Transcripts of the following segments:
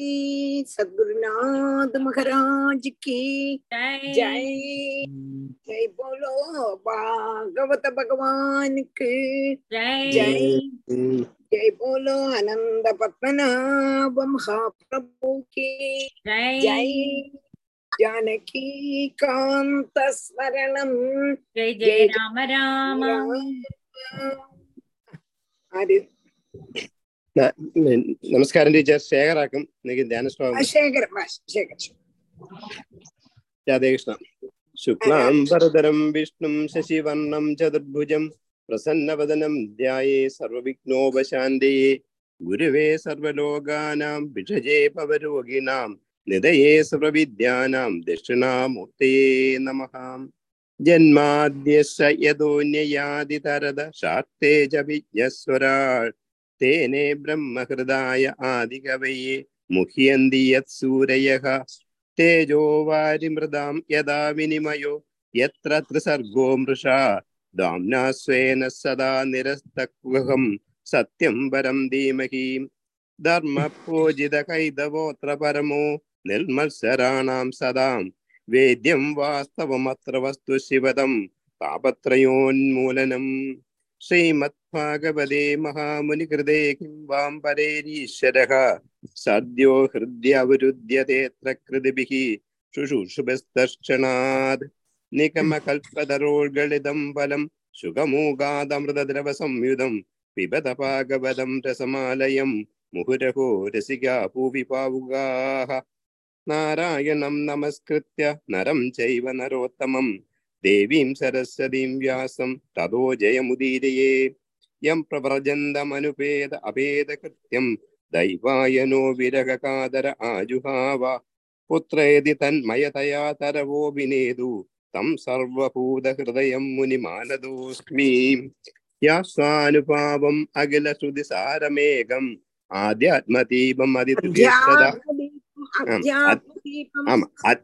सदगुरुनाथ महाराज की जय जय जय बोलो भागवत भगवान की जय जय जय बोलो आनंद पद्मनाभ महाप्रभु की जय जय जानकी कांत स्मरणम जय जय जय राम राम ആര് ന- ന- നമസ്കാരം ടീച്ചർ ശേഖറാക്കും എനിക്ക് ധ്യാന ആ, ശ്ലോകം ശേഖർ ആ, ശേഖർ രാധേകൃഷ്ണ ശുക്ലാം വരദരം വിഷ്ണും ശശിവർണം ചതുർഭുജം പ്രസന്നവദനം ധ്യായേ സർവവിഘ്നോപശാന്തയേ ഗുരുവേ സർവലോകാനാം വിഷജേ പവരോഗിണാം നിതയേ സർവവിദ്യാനാം ദക്ഷിണാമൂർത്തയേ നമഃ ജന്മാദ്യസ്യ യതോന്യയാദിതരത ശാക്തേ ച വിജ്ഞസ്വരാൾ തേനേ ബ്രഹ്മഹൃദായ ആദികവയെ മുഹ്യന്തി യത്സൂരയഃ തേജോ വാരിമൃതാം യഥാ വിനിമയോ യത്ര ത്രിസർഗോ മൃഷാ ദാംനാ സ്വേന സദാ നിരസ്തക്വഹം സത്യം പരം ധീമഹി ധർമ്മപൂജിത കൈതവോത്ര പരമോ നിർമത്സരാണാം സദാം വേദ്യം വാസ്തവമത്ര വസ്തു ശിവദം താപത്രയോന്മൂലനം ശ്രീമദ്ഭാഗവതേ മഹാമുനികൃതേ കിം വാം പരേരീശ്വരः സദ്യോ ഹൃദ്യവരുദ്യതേത്ര കൃതിഭിः ശുശൂഷുഭസ്തർക്ഷണാത് നിഗമകൽപ്പതരോർഗളിതം ഫലം സുഖമൂകാതമൃതദ്രവ സംയുതം പിബത ഭാഗവതം രസമാലയം മുഹുരഹോ രസികാ ഭൂവി പാവുകാः നാരായണം നമസ്കൃത്യ നരം ചൈവ നരോത്തമം ദേവീം സരസ്വതീം വ്യാസം തതോ ജയമുദീരയേ യം പ്രവ്രജന്തമനുപേത അഭേദകൃത്യം ദൈവായനോ വിരഹകാതര ആജുഹാവ പുത്രേതി തന്മയതയാ തരവോ വിനേതു തം സർവഭൂതഹൃദയം മുനിമാനദോസ്മി യാസ്വാനുഭാവം അഖില ശ്രുതി സാരമേകം ആദ്യാത്മദീപം അതിഥിഷ്ടത അധ്യാത്മദീപം ആമ അ-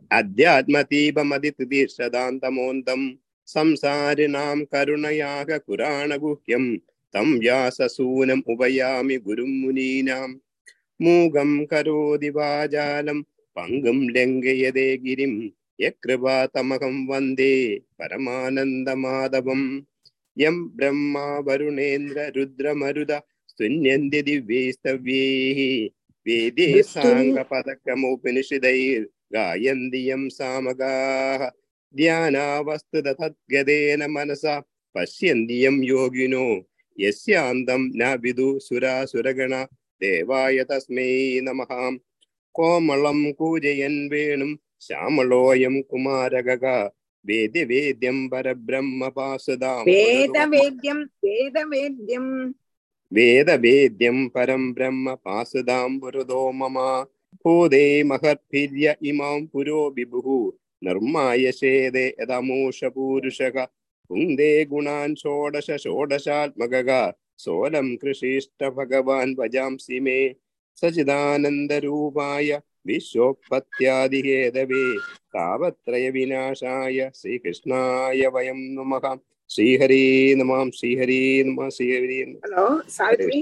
അധ്യാത്മദീപമതിഥിഷ്ടതാന്തമോന്തം സംസാരിണാം കരുണയാക പുരാണഗുഹ്യം തം വ്യാസസൂനം ഉപയാമി ഗുരും മുനീനാം മൂകം കരോതി വാചാലം പങ്കും ലംഘയതേ ഗിരിം യകൃപാതമഹം വന്ദേ പരമാനന്ദമാധവം യം ബ്രഹ്മ വരുണേന്ദ്ര രുദ്രമരുത സ്തുന്യന്തി ദിവ്യൈസ്തവ്യൈः വേദേ സാംഗപദക്രമോപനിഷിതൈർ ഗായന്തി യം സാമഗാः ധ്യാനാവസ്തുത തദ്ഗതേന മനസാ പശ്യന്തി യം യോഗിനോ യസ്യാന്തം ന വിദു സുരാസുരഗണ ദേവായ തസ്മൈ നമഃ കോമളം കൂജയൻ വേണും ശ്യാമളോയം കുമാരഗ വേദ്യവേദ്യം പരബ്രഹ്മപാസുതാം വേദവേദ്യം വേദവേദ്യം വേദവേദ്യം പരം ബ്രഹ്മ പാസുതാം പുരുതോ മമ ഭൂതേ മഹർഭിര്യ ഇമാം പുരോ വിഭുഃ നിർമായ ശേദേ യഥമൂഷ പൂരുഷക പുങ്ദേ ഗുണാൻ ഷോഡശ ഷോഡശാത്മക സോലം കൃഷിഷ്ട ഭഗവാൻ വജാംസി മേ സച്ചിദാനന്ദരൂപായ വിശ്വോത്പത്യാദിഹേതവേ താവത്രയ വിനാശായ ശ്രീകൃഷ്ണായ വയം നമഃ ശ്രീഹരി നമാം ശ്രീഹരി നമ ശ്രീഹരി നമഃ ஹலோ சாவித்ரி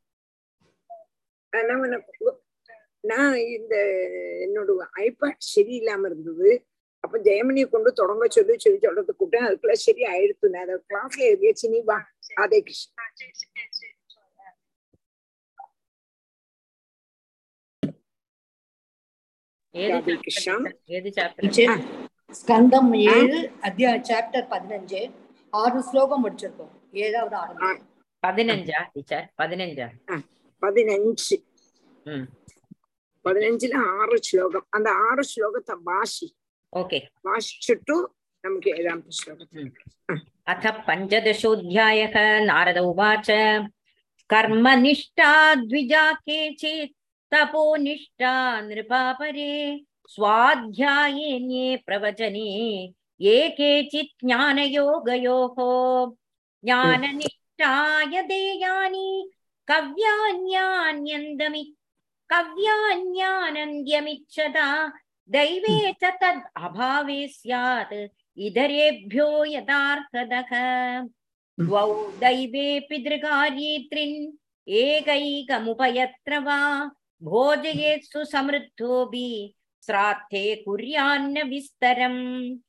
நான் உனக்கு- நான் இந்த என்னோட ஐபேட் சரியில்லாம இருந்தது அப்ப ஜெயமணியை கொண்டு தொடங்க சொல்லி சொல்லி சொல்றது கூப்பிட்டேன் அதுக்குள்ள சரி ஆயிடுத்து நான் அதை கிளாஸ்ல எழுதியாச்சு நீ வா ராதே கிருஷ்ணா ഏത് രാധേ chapter കൃഷ്ണ. teacher? ഏത് ചാപ്റ്റർ டீச்சர் ஸ்கந்தம் ஏழு அத்தியா சாப்டர் பதினஞ்சு ஆறு ஸ்லோகம் முடிச்சிருக்கோம் ஏழாவது ஆரம்பம் പതിനഞ്ചാ ടീച്ചർ പതിനഞ്ചാ பதினஞ்சு ഉം பதினஞ்சுல ஆறு ஸ்லோகம் அந்த ஆறு ஸ்லோகத்தை வாசி ഓക്കെ வாசிச்சுட்டு நமக்கு ஏழாமത്തെ ஸ்லோகத்தை अथ पञ्चदशोऽध्यायः नारद उवाच कर्मनिष्ठा द्विजा केचित् तपोनिष्ठा नृपापरे स्वाध्यायेन्ये प्रवचने ये केचित् ज्ञानयोगयोः ज्ञाननिष्ठाय देयानि कव्यान्यान्यन्दमि कव्यान्यानन्द्यमिच्छता दैवे च तद् अभावे स्यात् इतरेभ्यो यथार्थदः द्वौ दैवे पितृकार्ये त्रिन् एकैकमुपयत्र वा भोजयेत्सु समृद्धोऽपि श्राद्धे कुर्यान्न विस्तरम्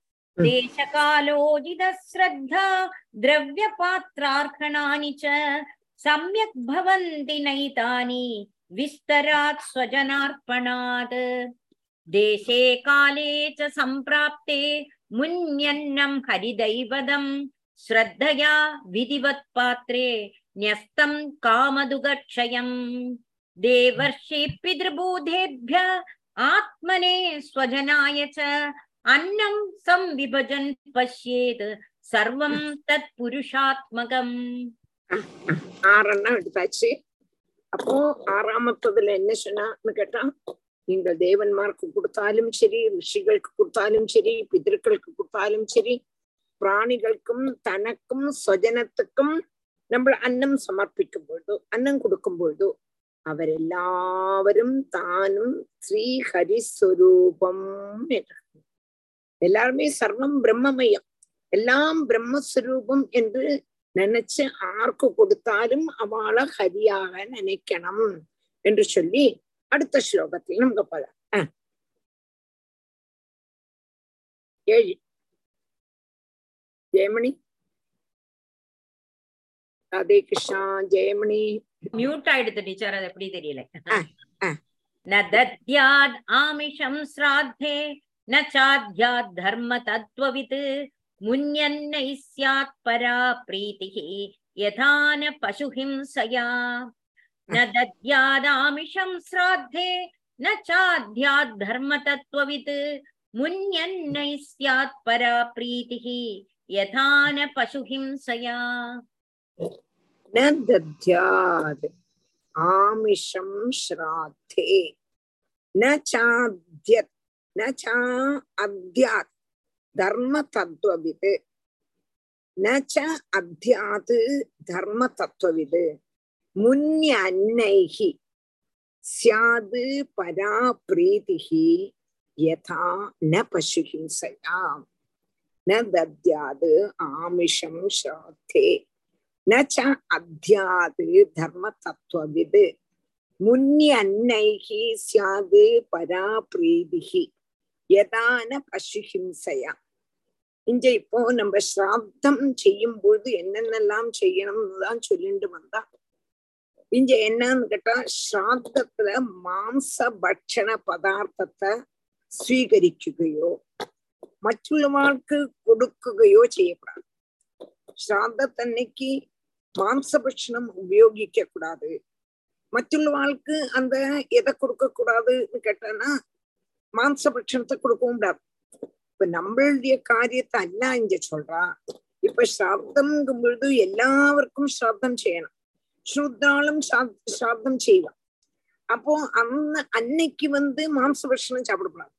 देशकालोजितश्रद्धा द्रव्यपात्रार्पणानि च सम्यक् भवन्ति नैतानि विस्तरात् स्वजनार्पणात् देशे काले च सम्प्राप्ते मुन्यन्नं हरिदैवदं श्रद्धया विधिवत्पात्रे न्यस्तं कामदुगक्षयम् देवर्षि पितृबोधेभ्य आत्मने स्वजनाय च अन्नं संविभजन् पश्येत् सर्वं तत्पुरुषात्मकम् ஆறெண்ணம் எடுத்தாச்சு அப்போ ஆறாமத்ததுல என்ன சொன்னான்னு கேட்டா நீங்கள் தேவன்மார்க்கு கொடுத்தாலும் சரி ரிஷிகளுக்கு கொடுத்தாலும் சரி பிதர்களுக்கு கொடுத்தாலும் சரி பிராணிகளுக்கும் தனக்கும் സ്വജനத்துக்கும் നമ്മൾ അന്നം സമർപ്പിക്കും പൊഴുതോ അന്നം കൊടുക്കും പൊഴുതോ അവരെല്ലാവരും താനും ஸ்ரீஹரிஸ்வரூபம் என்று எல்லாருமே சர்வம் பிரம்மமயம் எல்லாம் பிரம்மஸ்வரூபம் என்று நினைச்சு ஆர்க்கு கொடுத்தாலும் அவளை ஹரியாக நினைக்கணும் என்று சொல்லி அடுத்த ஸ்லோகத்தில் நமக்கு போலாம் அஹ். ஏழு ஜெயமணி ராதே கிருஷ்ணா ஜெயமணி மியூட் ஆயிடுத்து டீச்சர் அது எப்படி தெரியல ஆ, ஆ. ந தத்யாத் ஆமிஷம் ஸ்ராத்தே ந சாத்யாத் தர்ம தத்வவித் முன்யன்னை ஸ்யாத் பரா பிரீதிः யதா ந பசுஹிம்சயா ந தத்யாதாமிஷம் ஸ்ராத்தே ந சாத்யாத் தர்ம தத்வவித் முன்யன்னை ஸ்யாத் பரா பிரீதிः யதா ந பசுஹிம்சயா न दद्यात् आमिषं श्राद्धे न चाद्यत् न चा अद्यात् धर्मतत्त्ववित् न च अद्यात् धर्मतत्त्ववित् मुन्यन्नैः स्याद् परा प्रीतिः यथा न पशुहिंसया न दद्यात् आमिषं श्राद्धे न च अध्यात् धर्मतत्त्वविद् मुन्यन्नैः स्यात् परा प्रीतिः யதா ந பசுஹிம்சையா இங்க இப்போ நம்ம சிராத்தம் செய்யும் பொழுது என்னென்னலாம் செய்யணும்னு தான் சொல்லிட்டு வந்தா இங்க என்னன்னு கேட்டா சிராத்தத்துல மாംസ பட்சண பதார்த்தத்தை സ്വീകരിക്കുകയോ മറ്റുള്ളവർക്ക് കൊടുക്കുകയോ ചെയ്യപ്പെടാது ശ്രാദ്ധത്തன்னைக்கு மாംசபட்சணம் உபயோகிக்க கூடாது மറ്റുள்ளவாளுக்கு அந்த எதை கொடுக்க கூடாதுன்னு கேட்டானா மாംசபட்சணத்தை கொடுக்கவும் கூடாது இப்ப நம்மளுடைய காரியத்தை அல்ல இங்க சொல்றா இப்ப ஸ்ராத்தம்ங்கும் பொழுது எல்லாருக்கும் ஸ்ராத்தம் செய்யணும் ஸ்ருத்தாலும் ஸ்ராத்தம் செய்வான் அப்போ அந்த அன்னைக்கு வந்து மாംசபட்சணம் சாப்பிடக்கூடாது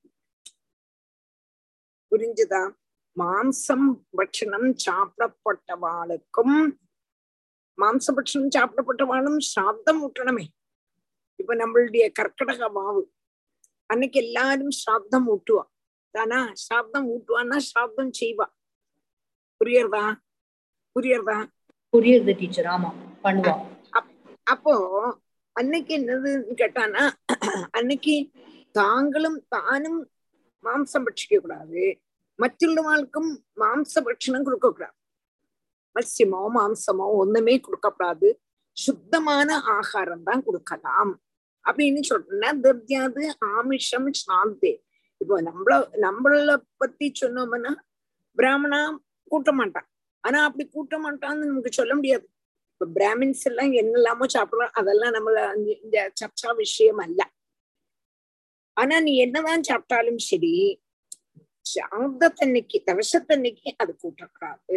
புரிஞ்சுதா மாംസം ഭക്ഷണം சாப்பிடப்பட்டவாளுக்கும் மாംசபட்சணம் சாப்பிடப்பட்டவாளும் ஸ்ராத்தம் ஊட்டணுமே இப்ப நம்மளுடைய கர்க்கடக மாவு அன்னைக்கு எல்லாரும் ஸ்ராத்தம் ஊட்டுவா தானா ஸ்ராத்தம் ஊட்டுவான்னா ஸ்ராத்தம் செய்வா புரியறதா புரியறதா புரியுது டீச்சர் ஆமா பண்ணுவா அப்போ அன்னைக்கு என்னதுன்னு கேட்டானா அன்னைக்கு தாங்களும் தானும் மாംസം ഭക്ഷിக்க கூடாது மറ്റുள்ளவாளுக்கும் மாംச பட்சணம் கொடுக்க கூடாது மத்சியமோ மாംசமோ ஒண்ணுமே கொடுக்கப்படாது சுத்தமான ஆகாரம் தான் கொடுக்கலாம் அப்படின்னு சொல்றேன்னா திவ்யாது ஆமிஷம் சாந்தே இப்போ நம்மள நம்மள பத்தி சொன்னோம்னா பிராமணா கூட்ட மாட்டான் ஆனா அப்படி கூட்ட மாட்டான்னு நமக்கு சொல்ல முடியாது இப்ப பிராமின்ஸ் எல்லாம் என்னெல்லாமோ சாப்பிடுறோம் அதெல்லாம் நம்மள இந்த- இந்த சர்ச்சா விஷயம் அல்ல ஆனா நீ என்னதான் சாப்பிட்டாலும் சரி சாந்தத்தன்னைக்கு தவசத்தன்னைக்கு அது கூட்டக்கூடாது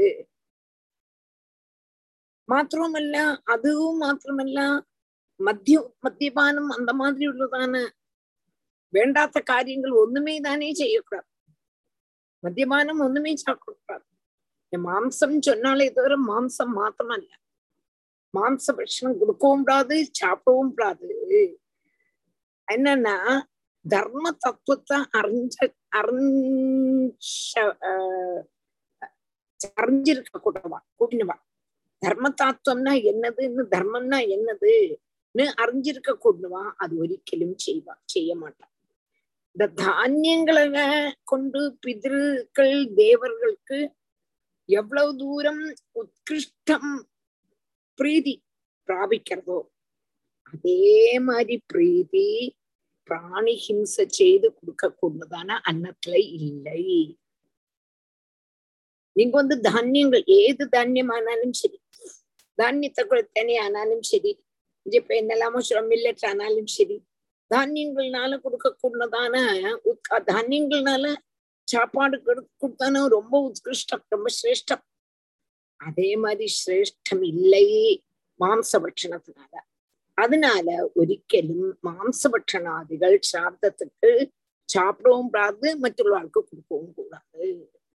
മാത്രവുമല്ല അതും മാത്രമല്ല മദ്യ മദ്യപാനം அந்த மாதிரி உள்ளதான வேண்டாத்த காரியங்கள் ஒண்ணுமே தானே செய்யக்கூடாது மദ്യപാനം ஒண்ணுமே சாப்பிடக்கூடாது இந்த மாம்சம் சொன்னாலே தவிர மாம்சம் மாத்திரமல்ல மாம்ச பட்சணம் கொடுக்கவும் கூடாது சாப்பிடவும் கூடாது என்னன்னா தர்ம தத்துவத்தை அறிஞ்ச அறிஞ்ச ஆஹ், அறிஞ்சிருக்க கூட்டவா கூட்டினவா தர்ம தாத்துவம்னா என்னதுன்னு தர்மம்னா என்னது அறிஞ்சிருக்க கொண்டுவா அது ஒரிக்கலும் செய்வா செய்ய மாட்டான் இந்த தானியங்களை கொண்டு பிதிருக்கள் தேவர்களுக்கு எவ்வளவு தூரம் உத்கிருஷ்டம் பிரீதி பிராபிக்கிறதோ அதே மாதிரி பிரீதி பிராணி ஹிம்சை செய்து கொடுக்க கொண்டுதான அன்னத்துல இல்லை நீங்க வந்து தானியங்கள் ஏது தானியமானாலும் சரி தானியத்தை கொடுத்தனே ஆனாலும் சரி இப்ப என்னெல்லாமோ சொல்ல மில்லட் ஆனாலும் சரி தானியங்கள்னால கொடுக்க கூடதான தானியங்கள்னால சாப்பாடு கொடுத்தான ரொம்ப உத்கிருஷ்டம் ரொம்ப சிரேஷ்டம் அதே மாதிரி சிரேஷ்டம் இல்லை மாംസ ഭക്ഷണത്തിനാല அதனால ஒரிக்கலும் மாംச பட்சணாதிகள் சாப்தத்துக்கு சாப்பிடவும் கூடாது மற்றவர்களுக்கு கொடுக்கவும் கூடாது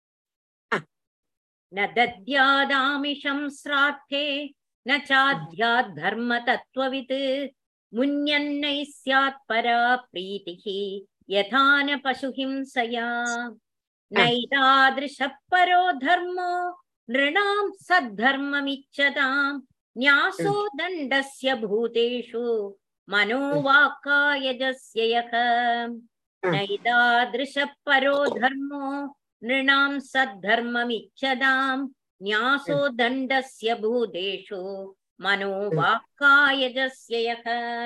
न दद्यादामिषं श्राद्धे न चाद्यात् धर्मतत्त्ववित् मुन्यन्नैः स्यात् परा प्रीतिः यथा न पशुहिंसया नैतादृशः परो धर्मो नृणां सद्धर्ममिच्छताम् न्यासो दण्डस्य भूतेषु मनोवाक्कायजस्य यः नैतादृशः परो धर्मो नृणां सद्धर्ममिच्छताम् न्यासो दण्डस्य भूतेषु मनोवाक्कायजस्य यः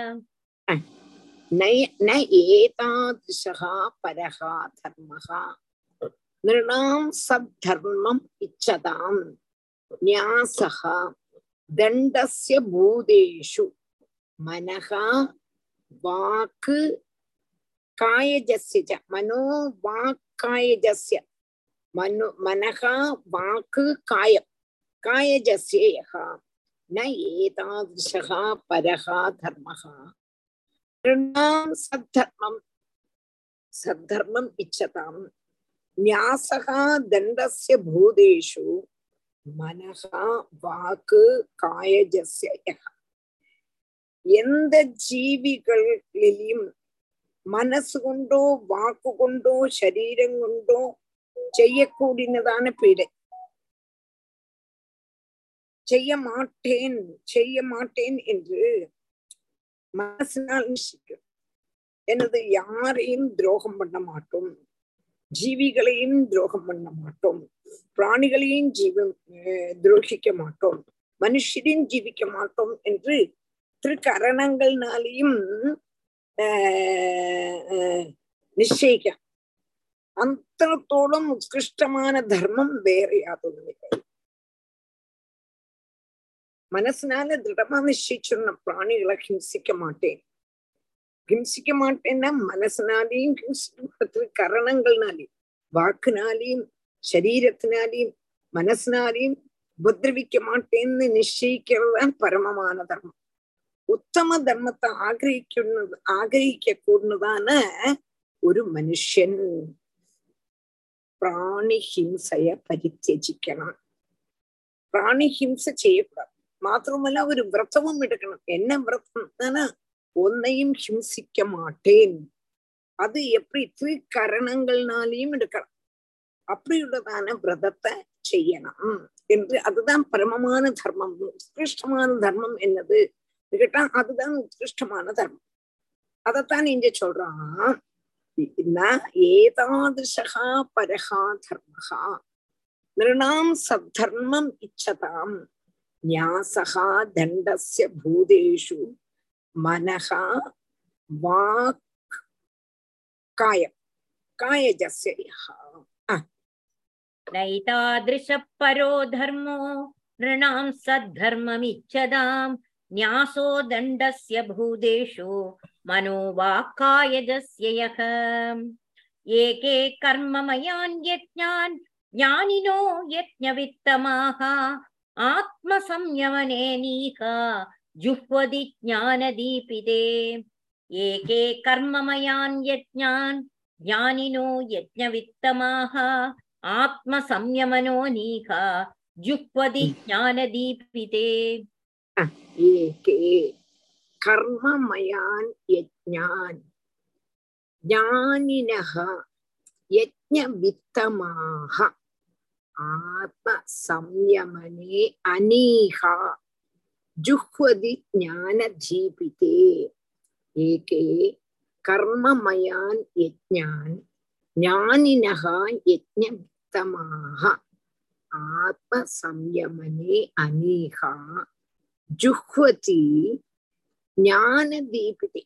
न एतादृशः परः धर्मः नृणां सद्धर्मम् इच्छताम् न्यासः दण्डस्य भूतेषु मनः वाक् कायजस्य च मनो वाक्कायजस्य मनो मनः वाक् कायं कायजस्य यः न एतादृशः परः धर्मः नृणां सद्धर्मं सद्धर्मम् इच्छताम् न्यासः दण्डस्य भूतेषु மனக வாக்கு காயஜஸ்ய எந்த ஜீவிகளிலும் மனசு கொண்டோ வாக்கு கொண்டோ சரீரம் கொண்டோ செய்யக்கூடியதான பீடை செய்ய மாட்டேன் செய்ய மாட்டேன் என்று மனசினால் நிச்சயிக்கும் எனது யாரையும் துரோகம் பண்ண மாட்டோம் ஜீவிகளையும் துரோகம் பண்ண மாட்டோம் பிராணிகளையும் ஜீவம் துரோகிக்க மாட்டோம் மனுஷரையும் ஜீவிக்க மாட்டோம் என்று திருக்கரணங்கள்னாலையும் நிச்சயிக்க அந்தரத்தோடும் உத்கிருஷ்டமான தர்மம் வேற யாதொன்னுமில்லை மனசுனால திருடமா நிச்சயிச்சிடணும் பிராணிகளை ஹிம்சிக்க மாட்டேன் ஹிம்சிக்க மாட்டேன்னா மனசுனாலையும் ஹிம்சிக்க கரணங்கள்னாலையும் வாக்குனாலையும் சரீரத்தினாலையும் மனசினாலையும் உபதிரவிக்க மாட்டேன்னு நிச்சயிக்கிறது பரமமான தர்மம் உத்தம தர்மத்தை ஆகிரகிக்க ஆகிரகிக்க கூடதான ஒரு மனுஷன் பிராணி ஹிம்சைய பரித்தியஜிக்கணும் பிராணி ஹிம்சை செய்யக்கூடாது മാത്രമല്ല ഒരു വ്രതവും എടുക്കണം என்ன വ്രതം ஒன்னையும் ஹிம்சிக்க மாட்டேன் அது எப்படி திருக்கரணங்கள்னாலையும் எடுக்கலாம் அப்படியுள்ளதான விரதத்தை செய்யணும் என்று அதுதான் பரமமான தர்மம் உத்கிருஷ்டமான தர்மம் என்னது கேட்டா அதுதான் உத்கிருஷ்டமான தர்மம் அதத்தான் இங்க சொல்றான் ஏதாதிருஷா பரஹா தர்மஹா நிருணாம் சத்தர்மம் இச்சதாம் न्यासः दण्डस्य भूतेषु मनः वाक् काय कायजस्य यः नैतादृशः परो धर्मो नृणां सद्धर्ममिच्छदाम् न्यासो दण्डस्य भूतेषु मनोवाक्कायजस्य यः एके कर्ममयान् यज्ञान् ज्ञानिनो यज्ञवित्तमाः आत्मसंयमने नीका जुह्वति ज्ञानदीपिते एके कर्ममयान् यज्ञान् ज्ञानिनो यज्ञवित्तमाः आत्मसंयमनो नीका जुह्वति ज्ञानदीपिते एके कर्ममयान् यज्ञान् ज्ञानिनः यज्ञवित्तमाः ஆத்ம சம்யமனே அனீகா ஜுஹ்வதி ஞான தீபிதே ஏகே கர்மமயான் யஜ்ஞான் ஞானினக யஜ்ஞமித்தமாக ஆத்ம சம்யமனே அனீகா ஜுஹ்வதி ஞான தீபிதே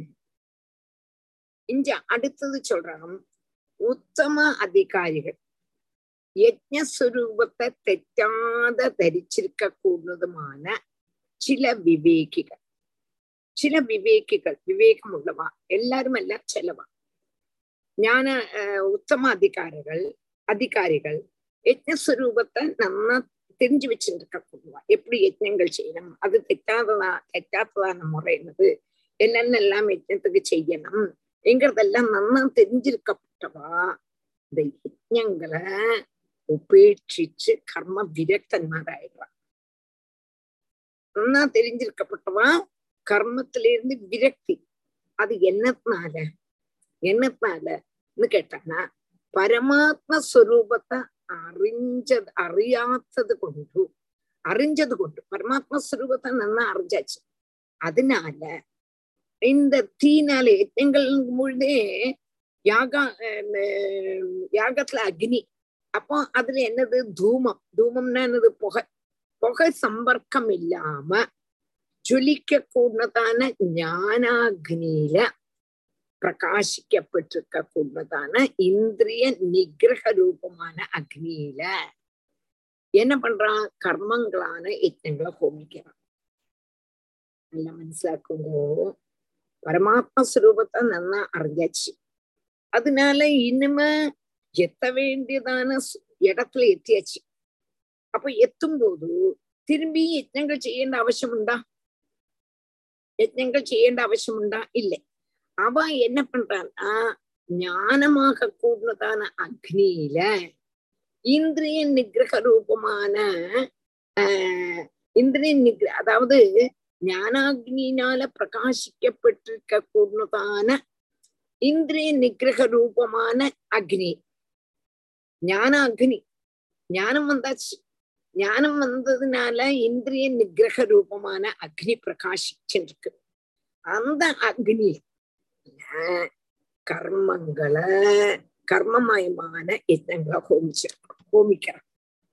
இங்க அடுத்தது சொல்றான் உத்தம அதிகாரிகள் யஜ்ஞஸ்வரூபத்தை തെറ്റാத ധരിച്ചിരിക്ക കൂടുന്നതുமான ചില വിവേകികൾ ചില വിവേകികൾ വിവേകമുള്ളവ എല്ലാരുമല്ല ചിലവ ஞான அஹ், உத்தம அதிகாரிகள் அதிகாரிகள் யஜ்ஞஸ்வரூபத்தை நன்னா தெரிஞ்சு வச்சுருக்க கூடுவா எப்படி யஜ்ஞங்கள் செய்யணும் அது தெറ്റാததா தெറ്റാத்ததான முறை என்னது என்னென்னலாம் யஜ்ஞத்துக்கு செய்யணும் என்கிறதெல்லாம் நன்னா தெரிஞ்சிருக்கப்பட்டவா இந்த யஜ்ஞங்களை உபேட்சிச்சு கர்ம விரக்தன்மாராயிடுறான் நன்னா தெரிஞ்சிருக்கப்பட்டவா கர்மத்திலிருந்து விரக்தி அது என்னத்தினால என்னத்தினாலன்னு கேட்டானா பரமாத்ம ஸ்வரூபத்தை அறிஞ்சது அறியாத்தது கொண்டு அறிஞ்சது கொண்டு பரமாத்ம ஸ்வரூபத்தை நன்னா அறிஞ்சாச்சு அதனால இந்த தீனால யஜ்ஞங்கள் முழுதே யாகா அஹ் யாகத்துல அக்னி அப்போ அதுல என்னது தூமம் தூமம்னா என்னது புகை புகை சம்பர்க்கம் இல்லாம ஜொலிக்க கூடதான ஞானாக்னியில பிரகாசிக்கப்பட்டிருக்க கூடதான இந்திரிய நிகிரக ரூபமான அக்னியில என்ன பண்றான் கர்மங்களான யஜ்ஞங்களை ஹோமிக்கிறான் நல்லா മനസ്സിലാക്കുമ്പോ பரமாத்ம ஸ்வரூபத்தை நல்லா அறிஞ்சாச்சு அதனால இனிமே எத்த வேண்டியதான சு- இடத்துல எத்தியாச்சு அப்ப எத்தும் போது திரும்பி யஜ்ஞங்கள் செய்യേണ്ട ആവശ്യമുണ്ടാ யஜ்ஞங்கள் செய்യേണ്ട ஆவசியமுண்டா இல்லை அவ என்ன பண்றான்னா ஞானமாக கூடதான அக்னியில இந்திரிய நிகிரக ரூபமான ஆஹ் இந்திரிய நிகிர அதாவது ஞானாக்னியினால பிரகாசிக்கப்பட்டிருக்க கூடதான இந்திரிய நிகிரக ரூபமான அக்னி ஞான அக்னி ஞானம் வந்தாச்சு ஞானம் வந்ததுனால இந்திரிய நிகிரக ரூபமான அக்னி பிரகாசிச்சுருக்கு அந்த அக்னி கர்மங்களை கர்மமயமான யஜ்னங்களை ஹோமிச்சிருக்கோம் ஹோமிக்கிறோம்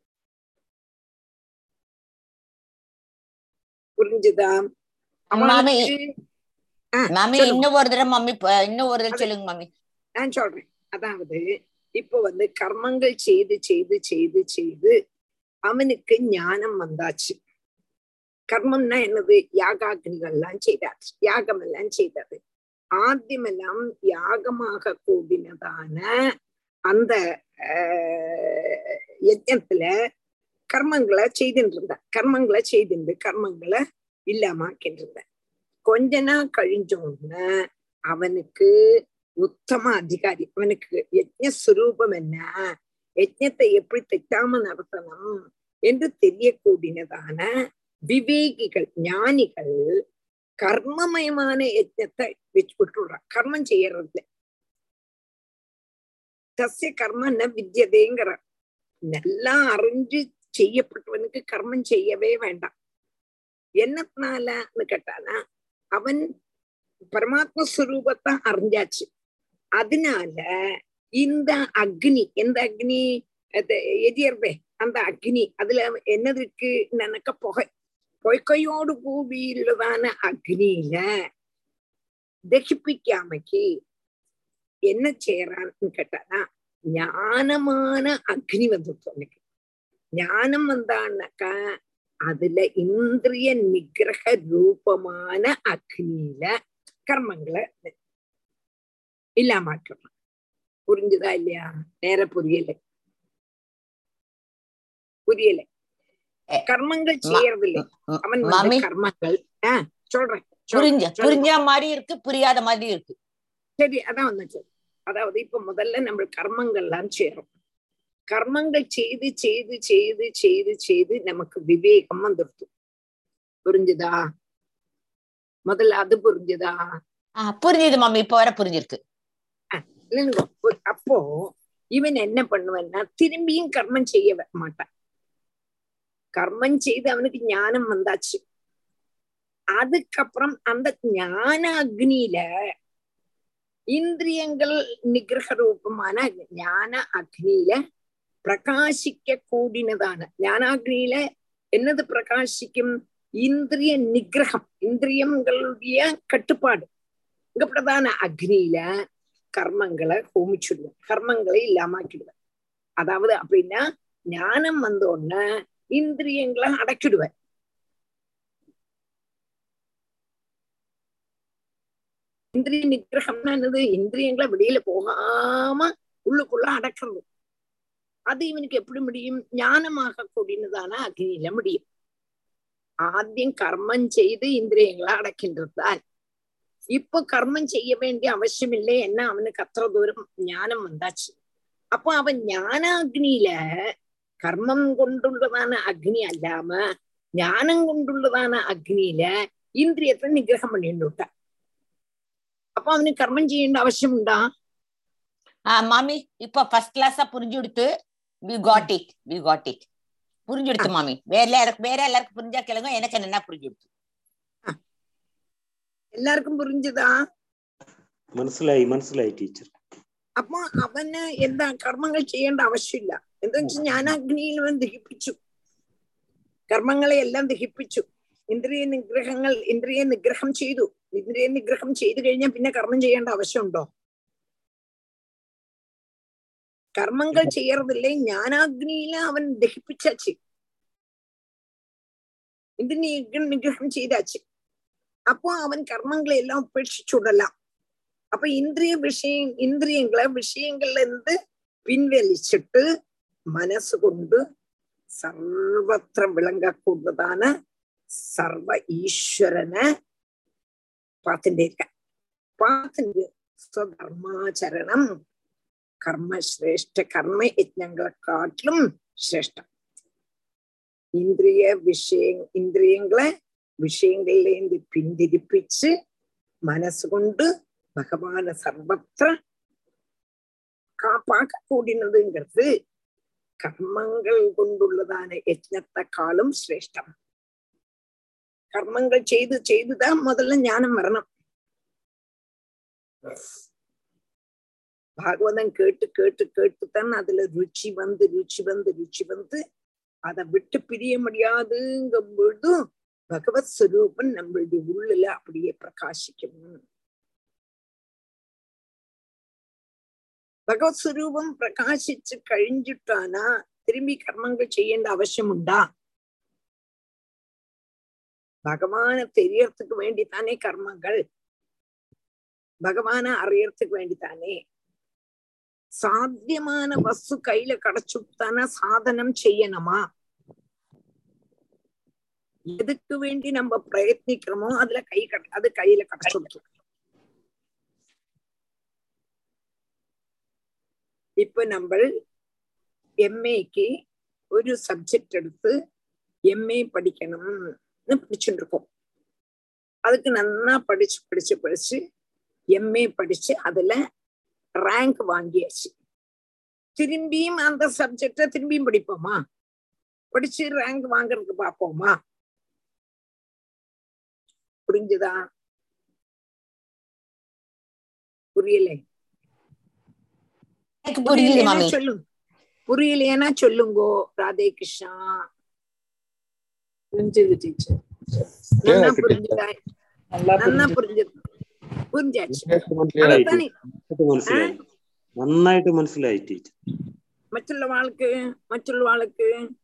புரிஞ்சுதா மாமி அவளுக்கு ஆ, மாமி சொல்லுங்க. இன்னும் ஒரு தடவை மம்மி ப- இன்னும் ஒரு தடவை அது- சொல்லுங்க மாமி நான் சொல்றேன் அதாவது இப்போ வந்து கர்மங்கள் செய்து செய்து செய்து செய்து அவனுக்கு ஞானம் வந்தாச்சு கர்மம்னா என்னது யாகாக்னிகள் எல்லாம் செய்தாச்சு யாகம் எல்லாம் செய்தது ஆദ്യമെല്ലാം யாகமாக கூடினதான அந்த ஆஹ், யஜ்ஞத்துல கர்மங்களை செய்துட்டு இருந்த கர்மங்களை செய்துண்டு கர்மங்களை இல்லாமக்கிட்டு இருந்த கொஞ்ச நாள் கழிஞ்சோன்னு அவனுக்கு உத்தம அதிகாரி அவனுக்கு யஜ்ஞஸ்வரூபம் என்ன யஜ்ஞத்தை எப்படி தெറ്റാம நடத்தணும் என்று தெரியக்கூடியதான விவேகிகள் ஞானிகள் கர்மமயமான யஜ்ஞத்தை வச்சு விட்டுடுறான் கர்மம் செய்யறதுல தஸ்ய கர்ம ந வித்தியதேங்கிற நல்லா அறிஞ்சு செய்யப்பட்டவனுக்கு கர்மம் செய்யவே வேண்டாம் என்னத்தினாலன்னு கேட்டானா அவன் பரமாத்ம ஸ்வரூபத்தை அறிஞ்சாச்சு அதனால இந்த அக்னி எந்த அக்னி அது எரியறதே அந்த அக்னி அதுல என்னது இருக்கு நினைக்க புகை பொய்க்கையோடு கூடியுள்ளதான அக்னியில தகிப்பிக்காமக்கு என்ன செய்யறான்னு கேட்டானா ஞானமான அக்னி வந்துட்டு உனக்கு ஞானம் வந்தான்னாக்கா அதுல இந்திரிய நிகிரக ரூபமான அக்னியில கர்மங்களை இல்லாமாக்கணும் புரிஞ்சுதா இல்லையா நேர புரியல புரியல எ- கர்மங்கள் ம- செய்யறது இல்லை ம், அவன் வந்து மாமி கர்மங்கள் ஆஹ் சொல்றேன் சொல்றேன், புரிஞ்ச சொல்றேன். புரிஞ்ச மாதிரி இருக்கு புரியாத மாதிரி இருக்கு சரி அதான் வந்து சொல்லு. அதாவது இப்ப முதல்ல நம்ம கர்மங்கள்லாம் செய்யறோம் கர்மங்கள் செய்து செய்து செய்து செய்து செய்து நமக்கு விவேகம் வந்துடுது புரிஞ்சுதா முதல்ல அது புரிஞ்சுதா ஆஹ் புரிஞ்சுது மாமி இப்ப வர புரிஞ்சிருக்கு இல்லைங்க பு- அப்போ இவன் என்ன பண்ணுவான்னா திரும்பியும் கர்மம் செய்ய வ- மாட்டான் கர்மம் செய்து அவனுக்கு ஞானம் வந்தாச்சு அதுக்கப்புறம் அந்த ஞான அக்னியில இந்திரியங்கள் நிகிரக ரூபமான ஞான அக்னியில பிரகாசிக்க கூடினதான ஞானாக்னியில என்னது பிரகாசிக்கும் இந்திரிய நிகிரகம் இந்திரியங்களுடைய கட்டுப்பாடு இங்க பிரதான அக்னியில கர்மங்களை ஹோமிச்சுடுவேன் கர்மங்களை இல்லாமாக்கிடுவேன் அதாவது அப்படின்னா ஞானம் வந்த உடனே இந்திரியங்களை அடக்கிடுவேன் இந்திரிய நிகிரகம்னா என்னது இந்திரியங்களை வெளியில போகாம உள்ளுக்குள்ள அடக்கிறது அது இவனுக்கு எப்படி முடியும் ஞானமாக கூடினதான அக்னியில முடியும் ஆദ്യം கர்மம் செய்து இந்திரியங்களை அடக்கின்றது தான் இப்போ கர்மம் செய்ய வேண்டிய அவசியம் இல்லை என்ன அவனுக்கு அത്ര தூரம் ஞானம் வந்தாச்சு அப்போ அவன் ஞான அக்னியில கர்மம் கொண்டுள்ளதான அக்னி அல்லாம ஞானம் கொண்டுள்ளதான அக்னியில இந்திரியத்தை நிகிரகம் பண்ணிட்டு விட்டான் அப்போ அவனுக்கு கர்மம் செய்യേണ്ട அவசியம் உண்டா ஆ மாமி இப்ப ஃபர்ஸ்ட் கிளாஸா புரிஞ்சு கொடுத்து we got it we got it புரிஞ்சு கொடுத்து மாமி வேற எல்லாருக்கும் வேற எல்லாருக்கும் புரிஞ்சா கேளுங்க எனக்கு என்ன புரிஞ்சு கொடுத்து എല്ലാവർക്കും പുരിഞ്ചതാ മനസ്സിലായി മനസ്സിലായി ടീച്ചർ അപ്പൊ അവന് എന്താ കർമ്മങ്ങൾ ചെയ്യേണ്ട ആവശ്യമില്ല എന്താ വെച്ചാൽ ഞാൻ അഗ്നിയിൽ അവൻ ദഹിപ്പിച്ചു കർമ്മങ്ങളെ എല്ലാം ദഹിപ്പിച്ചു ഇന്ദ്രിയ നിഗ്രഹങ്ങൾ ഇന്ദ്രിയ നിഗ്രഹം ചെയ്തു ഇന്ദ്രിയ നിഗ്രഹം ചെയ്തു കഴിഞ്ഞാൽ പിന്നെ കർമ്മം ചെയ്യേണ്ട ആവശ്യമുണ്ടോ കർമ്മങ്ങൾ ചെയ്യறതില്ലേ ജ്ഞാനാഗ്നിയില അവൻ ദഹിപ്പിച്ചാച്ച് ഇന്ദ്രിയ നിഗ്രഹം ചെയ്താച്ച് அப்போ அவன் கர்மங்களை எல்லாம் உபேட்சிச்சுடலாம் அப்ப இந்திரிய விஷயம் இந்திரியங்களை விஷயங்கள்ல இருந்து பின்வலிச்சிட்டு மனசு கொண்டு சர்வத்திர விளங்கக்கூடியதான சர்வ ஈஸ்வரனை பார்த்துட்டே இருக்க பார்த்துட்டு സ്വധർമാചരണം കർമ്മശ്രേഷ്ഠ കർമ്മ യജ്ഞങ്ങളെ കാട്ടിലും ശ്രേഷ്ഠം ഇന്ദ്രിയ വിഷയ ഇന്ദ്രിയങ്ങളെ விஷயங்கள்லேருந்து பின்திரிப்பிச்சு மனசு கொண்டு பகவான சர்வத்திர காப்பாக்க கூடினதுங்கிறது கர்மங்கள் கொண்டுள்ளதான யஜ்னத்தை காலும் சிரேஷ்டம் கர்மங்கள் செய்து செய்துதான் முதல்ல ஞானம் வரணும் பாகவதம் கேட்டு கேட்டு கேட்டுத்தான் அதுல ருச்சி வந்து ருச்சி வந்து ருச்சி வந்து அதை விட்டு பிரிய முடியாதுங்கும் பொழுதும் பகவத் ஸ்வரூபம் நம்மளுடைய உள்ளுல அப்படியே பிரகாசிக்கும் பகவத் ஸ்வரூபம் பிரகாசிச்சு கழிஞ்சிட்டானா திரும்பி கர்மங்கள் செய்യേണ്ട அவசியமுண்டா பகவான தெரியறதுக்கு வேண்டித்தானே கர்மங்கள் பகவான அறியறதுக்கு வேண்டித்தானே சாத்தியமான வஸ்து கையில கிடைச்சுட்டானா சாதனம் செய்யணுமா எதுக்கு வேண்டி நம்ம பிரயத்னிக்கிறோமோ அதுல கை கட அது கையில கிடைச்சுடுச்சு இப்ப நம்ம எம்ஏக்கு ஒரு சப்ஜெக்ட் எடுத்து எம்ஏ படிக்கணும்னு படிச்சுட்டு இருக்கோம் அதுக்கு நல்லா படிச்சு படிச்சு படிச்சு எம்ஏ படிச்சு அதுல ரேங்க் வாங்கியாச்சு திரும்பியும் அந்த சப்ஜெக்ட திரும்பியும் படிப்போமா படிச்சு ரேங்க் வாங்குறதுக்கு பார்ப்போமா புரிஞ்சுதா புரியலை எனக்கு புரியுது மாமி சொல்லுங்க புரியலையானா சொல்லுங்கோ ராதே கிருஷ்ணா புரிஞ்சது டீச்சர் நல்லா எனக்கு புரிஞ்சுதா நல்லா நல்லா புரிஞ்சது புரிஞ்சது புரிஞ்சாச்சு clear ആയി. അതാണ് മനസ്സിലായി നന്നായിട്ട് മനസ്സിലായി ടീച്ചർ മറ്റുള്ള ആൾക്ക് മറ്റുള്ള ആൾക്ക്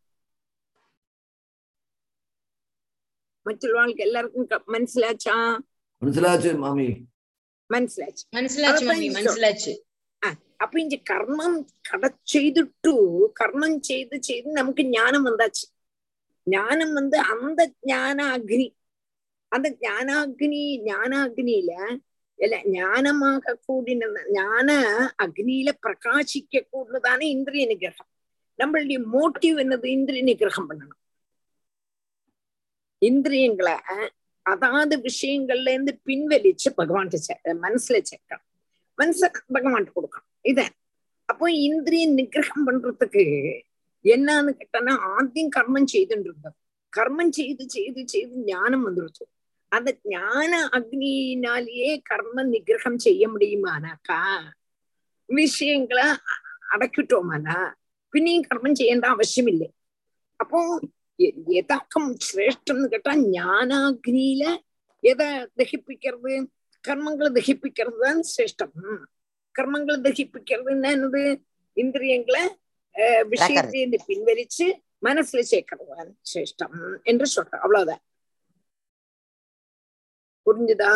മറ്റുള്ള ആൾക്ക് എല്ലാവർക്കും ക- മനസ്സിലാച്ചാ മനസ്സിലാച്ചു മാമി മനസ്സിലാച്ചു മനസ്സിലാച്ചു അതൊക്കെ മമ്മി ഈശോ. മനസ്സിലാച്ചു അപ്പൊ ഇഞ്ചി കർമ്മം കട ചെയ്തിട്ടു കർമ്മം ചെയ്ത് ചെയ്ത് നമുക്ക് ஞானம் வந்தாச்சு ஞானம் வந்து அந்த ஞான அக்னி அந்த ஞானாக்னி ஞானாக்னியில இல்ல ஞானமாக கூடின ஞான அக்னியில பிரகாசிக்க கூடதான இந்திரிய நிகிரகம் நம்மளுடைய மோட்டிவ் என்னது இந்திரிய நிகிரகம் பண்ணணும் இந்திரியங்களை அதாவது விஷயங்கள்ல இருந்து பின்வலிச்சு பகவான் மனசுல சேர்க்கணும் மனச பகவான் கொடுக்கணும் இத அப்போ இந்திரிய நிகிரகம் பண்றதுக்கு என்னன்னு கேட்டானா ஆദ്യം கர்மம் செய்துட்டு இருந்தோம் கர்மம் செய்து செய்து செய்து ஞானம் வந்துருச்சு அந்த ஞான அக்னியினாலேயே கர்ம நிகிரகம் செய்ய முடியுமானாக்கா விஷயங்களை அ- அடக்கிட்டோமானா பின்னையும் கர்மம் செய்യേണ്ട அவசியம் அப்போ எ- எதாக்கம் சிரேஷ்டம்னு கேட்டா ஞானாக்னியில எதை தகிப்பிக்கிறது கர்மங்களை தகிப்பிக்கிறது தான் சிரேஷ்டம் கர்மங்களை தகிப்பிக்கிறதுன்னா என்னது இந்திரியங்களை அஹ், விஷயத்திலிருந்து பின்வலிச்சு மனசுல சேர்க்கிறது தான் சிரேஷ்டம் என்று சொல்ற அவ்வளவுதான் புரிஞ்சுதா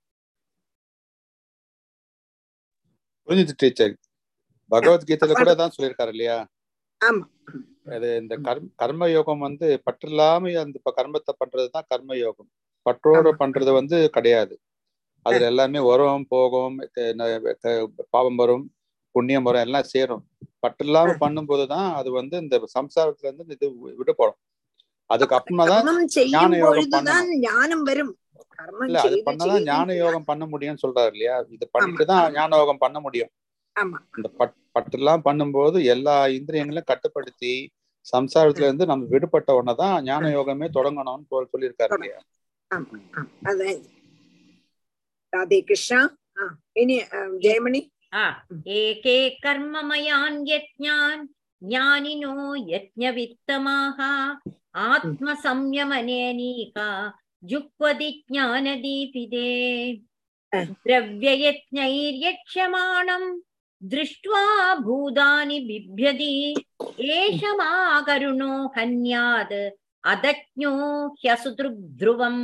புரிஞ்சுது டீச்சர் பகவத்கீதையில கூட தான் சொல்லியிருக்காரு இல்லையா ஆமா அது இந்த கர்ம கர்ம யோகம் வந்து பற்று இல்லாம அந்த ப- கர்மத்தை பண்றதுதான் கர்ம யோகம் பற்றோட ஆமா. பண்றது வந்து கிடையாது அதுல எல்லாமே வரும் போகும் த- ந- த- பாவம் வரும் புண்ணியம் வரும் எல்லாம் சேரும் பற்று இல்லாம பண்ணும்போதுதான் அது வந்து இந்த சம்சாரத்துல இருந்து இது விடுபடும் அதுக்கு அப்புறமா தான் கர்மம் செய்யும் ஞான யோகம் பொழுதுதான் ஞானம் வரும் கர்மம் இல்ல அது செய்து பண்ணாதான் செய்து ஞான யோகம் பண்ண முடியும்னு சொல்றாரு இல்லையா இது பண்ணிட்டு தான் ஆமா. ஞான யோகம் பண்ண முடியும் ஆமா இந்த பட் பற்றெல்லாம் பண்ணும்போது எல்லா இந்திரியங்களையும் கட்டுப்படுத்தி சம்சாரத்துல இருந்து நம்ம விடுபட்ட உடனே தான் ஞான யோகமே தொடங்கணும்னு சொல்- சொல்லியிருக்காரு இல்லையா ஆமா ஆமா அதான் ராதே கிருஷ்ணா ஆ, இனி அஹ், ஜெயமணி आ एके कर्ममयान् यज्ञान् ज्ञानिनो यज्ञवित्तमाः आत्मसंयमनेनीका जुह्वति ज्ञानदीपिते अ. द्रव्ययज्ञैर्यक्ष्यमाणम् दृष्ट्वा भूतानि बिभ्यति एषमाकरुणो हन्यात् अदज्ञो ह्यसुदृग्ध्रुवम्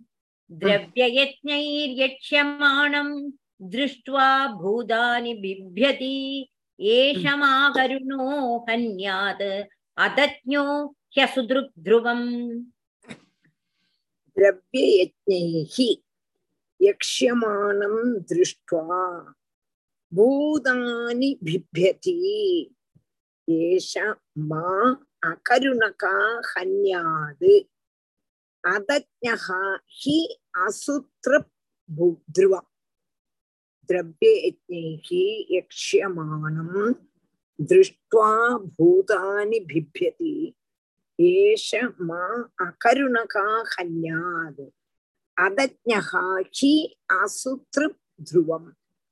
द्रव्ययज्ञैर्यक्ष्यमाणम् दृष्ट्वा भूतानि बिभ्यति एषमाकरुणो हन्यात् अदज्ञो ह्यसुदृग्ध्रुवम् द्रव्ययज्ञैः यक्ष्यमाणं दृष्ट्वा भूतानि बिभ्यति एष मा अकरुणका हन्याद् अदज्ञः हि असुतृप् ध्रुवम् द्रव्ययज्ञैः यक्ष्यमाणं दृष्ट्वा भूतानि बिभ्यति एष मा अकरुणका हन्याद् अदज्ञः हि असुतृप् ध्रुवम्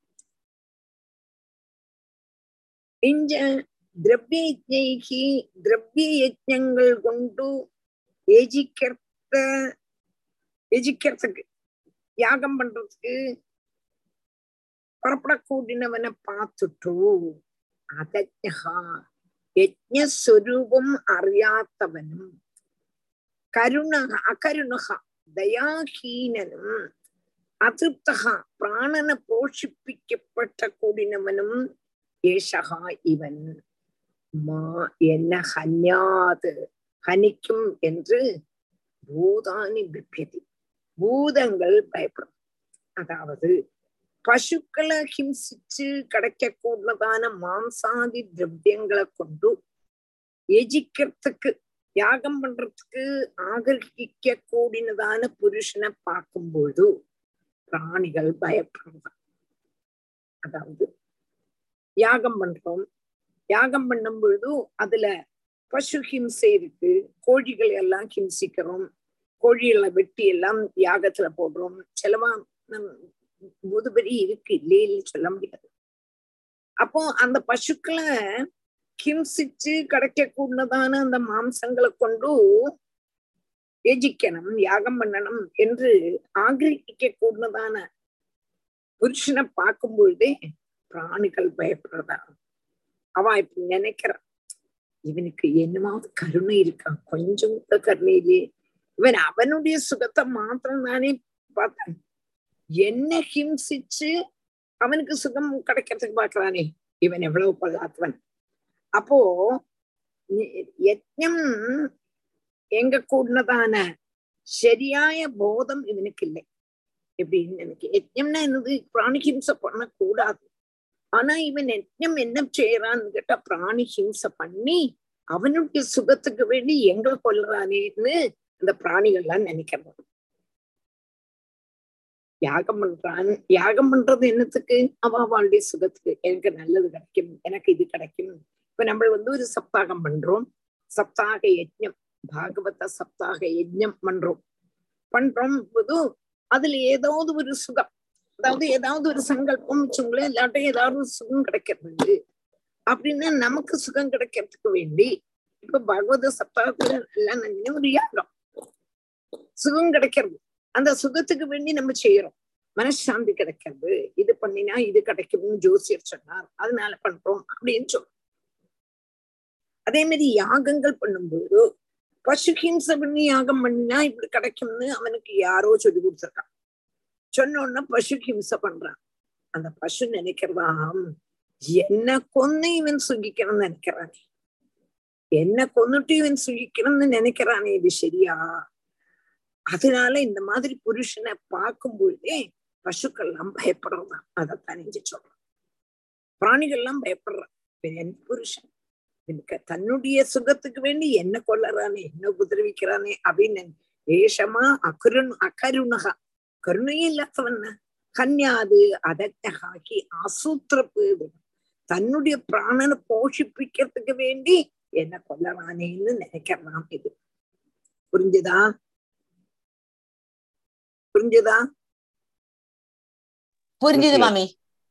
இங்க திரவிய யஜ்ஞைகி திரவிய யஜ்ஞங்கள் கொண்டு எஜிக்கிறத எஜிக்கிறதுக்கு யாகம் பண்றதுக்கு புறப்படக்கூடியவனை பார்த்துட்டு அதஜா യജ്ഞസ്വരൂപം അറിയാത്തവനും കരുണ അകരുണ ദയാഹീനനും അതൃപ്ത പ്രാണനെ പോഷിപ്പിക്കപ്പെട്ട കൂടിനവനും യേശഹ ഇവൻ മാ എന്നെ ഹന്യാത് ഹനിക്കും என்று பூதானி பிபியதி பூதங்கள் பயப்படும் அதாவது பசுக்களை ஹிம்சிச்சு கிடைக்கக்கூடதான மாம்சாதி திரவியங்களை கொண்டு எஜிக்கிறதுக்கு யாகம் பண்றதுக்கு ஆகர்ஷிக்க கூடினதான புருஷனை பார்க்கும்போது பிராணிகள் பயப்படுறதா அதாவது யாகம் பண்றோம் யாகம் பண்ணும் பொழுது அதுல பசு ஹிம்சை இருக்கு கோழிகளை எல்லாம் ஹிம்சிக்கிறோம் கோழிகளை வெட்டி எல்லாம் யாகத்துல போடுறோம் செலவா முதுபரி இருக்கு இல்லைன்னு சொல்ல முடியாது அப்போ அந்த பசுக்களை ஹிம்சிச்சு கிடைக்கக்கூடதான அந்த மாம்சங்களை கொண்டு யஜிக்கணும் யாகம் பண்ணணும் என்று ஆகிரகிக்க கூடதான புருஷனை பார்க்கும் பொழுதே பிராணிகள் பயப்படுறதா அவ இப்ப நினைக்கிறான் இவனுக்கு என்னமாவது கருணை இருக்கா கொஞ்சம் கூட கருணை இல்லையே இவன் அவனுடைய சுகத்தை மாத்திரம் தானே பார்த்தான் என்ன ஹிம்சிச்சு அவனுக்கு சுகம் கிடைக்கிறதுக்கு பாக்குறானே இவன் எவ்வளவு பொல்லாதவன் அப்போ யஜ்ஞம் எங்க கூடதான சரியாய போதம் இவனுக்கு இல்லை எப்படின்னு எனக்கு யஜ்ஞம்னா என்னது பிராணி ஹிம்சை பண்ணக்கூடாது ஆனா இவன் யஜ்ஞம் என்ன செய்யறான்னு கேட்டா பிராணி ஹிம்சை பண்ணி அவனுடைய சுகத்துக்கு வேண்டி எங்களை கொல்றானேன்னு அந்த பிராணிகள்லாம் நினைக்கிறது யாகம் பண்றான் யாகம் பண்றது என்னத்துக்கு அவ அவளுடைய சுகத்துக்கு எனக்கு நல்லது கிடைக்கும் எனக்கு இது கிடைக்கும் இப்ப நம்ம வந்து ஒரு சப்தாகம் பண்றோம் சப்தாக யஜ்ஞம் பாகவத சப்தாக யஜ்ஞம் பண்றோம் பண்றோம் போது அதுல ஏதாவது ஒரு சுகம் அதாவது ஏதாவது ஒரு சங்கல்பம் வச்சுங்களேன் இல்லாட்டும் ஏதாவது ஒரு சுகம் கிடைக்கிறது அப்படின்னா நமக்கு சுகம் கிடைக்கிறதுக்கு வேண்டி இப்ப பகவத சப்தாகத்துல எல்லாம் நினைவு ஒரு யாகம் சுகம் கிடைக்கிறது அந்த சுகத்துக்கு வேண்டி நம்ம செய்யறோம் மனசாந்தி கிடைக்கிறது இது பண்ணினா இது கிடைக்கும்னு ஜோசியர் சொன்னார் அதனால பண்றோம் அப்படின்னு சொல்றோம் அதே மாதிரி யாகங்கள் பண்ணும்போது பசு ஹிம்சை பண்ணி யாகம் பண்ணினா இப்படி கிடைக்கும்னு அவனுக்கு யாரோ சொல்லி கொடுத்துருக்கான் சொன்ன உடனே பசு ஹிம்சை பண்றான் அந்த பசு நினைக்கிறதாம் என்ன கொன்னு இவன் சுகிக்கணும்னு நினைக்கிறானே என்ன கொன்னுட்டு இவன் சுகிக்கணும்னு நினைக்கிறானே இது சரியா அதனால இந்த மாதிரி புருஷனை பார்க்கும் பொழுதே பசுக்கள் எல்லாம் பயப்படுறதாம் அதைத்தான் நெஞ்சு சொல்றான் பிராணிகள் எல்லாம் பயப்படுறான் இவன் என் புருஷன் எனக்கு தன்னுடைய சுகத்துக்கு வேண்டி என்ன கொல்லறானே என்ன உபதிரவிக்கிறானே அப்படின்னு ஏஷமா அகருண் அகருணகா கருணையே இல்லாதவன் கன்யாது அதட்டகாக்கி அசூத்திரப்பு தன்னுடைய பிராணனை போஷிப்பிக்கிறதுக்கு வேண்டி என்ன கொல்லறானேன்னு நினைக்கிறான் இது புரிஞ்சுதா புரிஞ்சுதா புரிஞ்சுது மாமி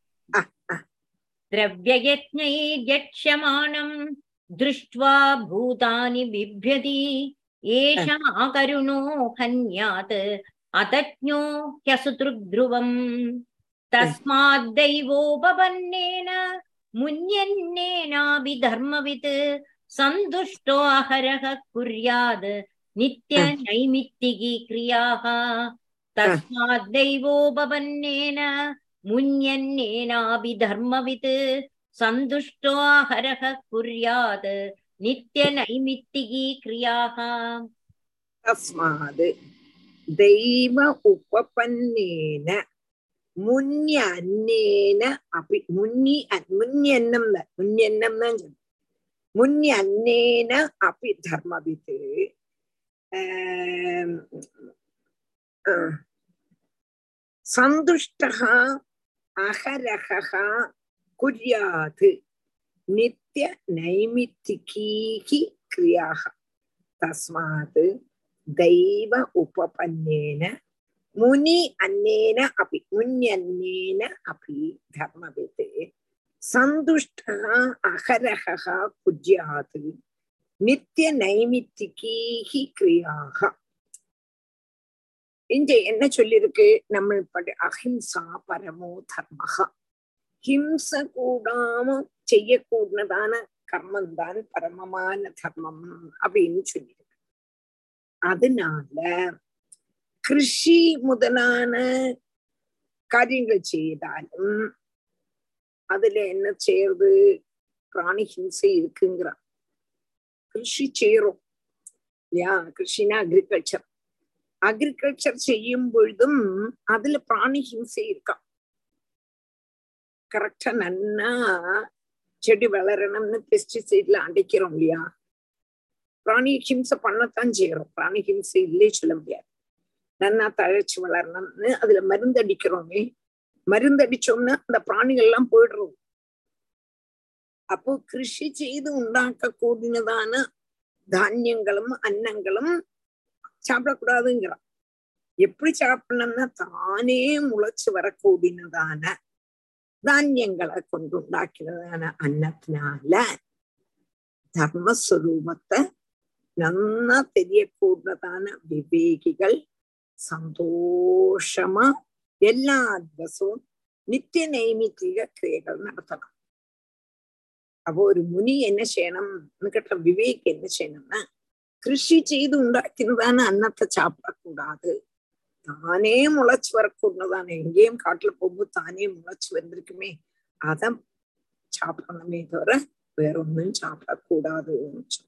द्रव्ययज्ञैर्यक्ष्यमाणम् दृष्ट्वा भूतानि बिभ्यति एषमाकरुणो हन्यात् अतज्ञो ह्यसुतृग्ध्रुवम् तस्माद्दैवोपपन्नेन मुन्यन्नेनाभिधर्मवित् सन्तुष्टो अहरः कुर्यात् नित्यनैमित्तिकी क्रियाः तस्माद्दैवोपपन्नेन मुन्यन्नेनाभिधर्मवित् सन्तुष्टो हरः कुर्यात् नित्यनैमित्तिकी क्रियाः தஸ்மாது தெய்வ உபபன்னேன முன்ய அன்னேன அப்படி முன்னி முன்யன்னம் முன்யன்னம் தான் சொல்லு முன்ய அன்னேன அப்படி தர்மவித்து சந்துஷ்டः அகரகः कुर्यात् नित्य नैमित्तिकीः क्रियाः तस्मात् दैव उपपन्नेन मुनि अन्नेन अपि मुन्यन्नेन अपि धर्मवित् सन्तुष्टः अहरहः कुर्यात् नित्यनैमित्तिकीः क्रियाः இங்க என்ன சொல்லியிருக்கு நம்ம படி அஹிம்சா பரமோ தர்மஹா ஹிம்ச கூடாம செய்யக்கூடதான கர்மம் தான் பரமமான தர்மம் அப்படின்னு சொல்லியிருக்கு அதனால கிருஷி முதலான காரியங்கள் செய்தாலும் அதுல என்ன செய்யறது பிராணி ஹிம்சை இருக்குங்கிறான் கிருஷி செய்யறோம் இல்லையா கிருஷினா அக்ரிகல்ச்சர் அக்ரிகல்ச்சர் செய்யும் பொழுதும் அதுல பிராணி ஹிம்சை இருக்கான் கரெக்டா நன்னா செடி வளரணும்னு பெஸ்டிசைட்ல அடிக்கிறோம் இல்லையா பிராணி ஹிம்சை பண்ணத்தான் செய்யறோம் பிராணி ஹிம்சை இல்லையே சொல்ல முடியாது நன்னா தழைச்சு வளரணும்னு அதுல மருந்து அடிக்கிறோமே மருந்து அடிச்சோம்னா அந்த பிராணிகள் எல்லாம் போயிடுறோம் அப்போ கிருஷி செய்து உண்டாக்க கூடினதான தானியங்களும் அன்னங்களும் சாப்பிடக்கூடாதுங்கிறான் எப்படி சாப்பிடணும்னா தானே முளைச்சு வரக்கூடினதான தானியங்களை கொண்டு உண்டாக்கினதான அன்னத்தினால தர்மஸ்வரூபத்தை நன்னா தெரியக்கூடதான விவேகிகள் சந்தோஷமா எல்லா திவசവും நித்திய நைமித்திக கிரியைகள் நடத்தணும் அப்போ ஒரு முனி என்ன செய்யணும்னு கேட்ட விவேக் என்ன செய்யணும்னா கிருஷி செய்து உண்டாக்கினதான அன்னத்தை சாப்பிடக்கூடாது தானே முளைச்சு வரக்கூடதான எங்கேயும் காட்டுல போகும்போது தானே முளைச்சு வந்திருக்குமே அத சாப்பிடணுமே தவிர வேற ஒன்றும் சாப்பிடக்கூடாதுன்னு சொல்றோம்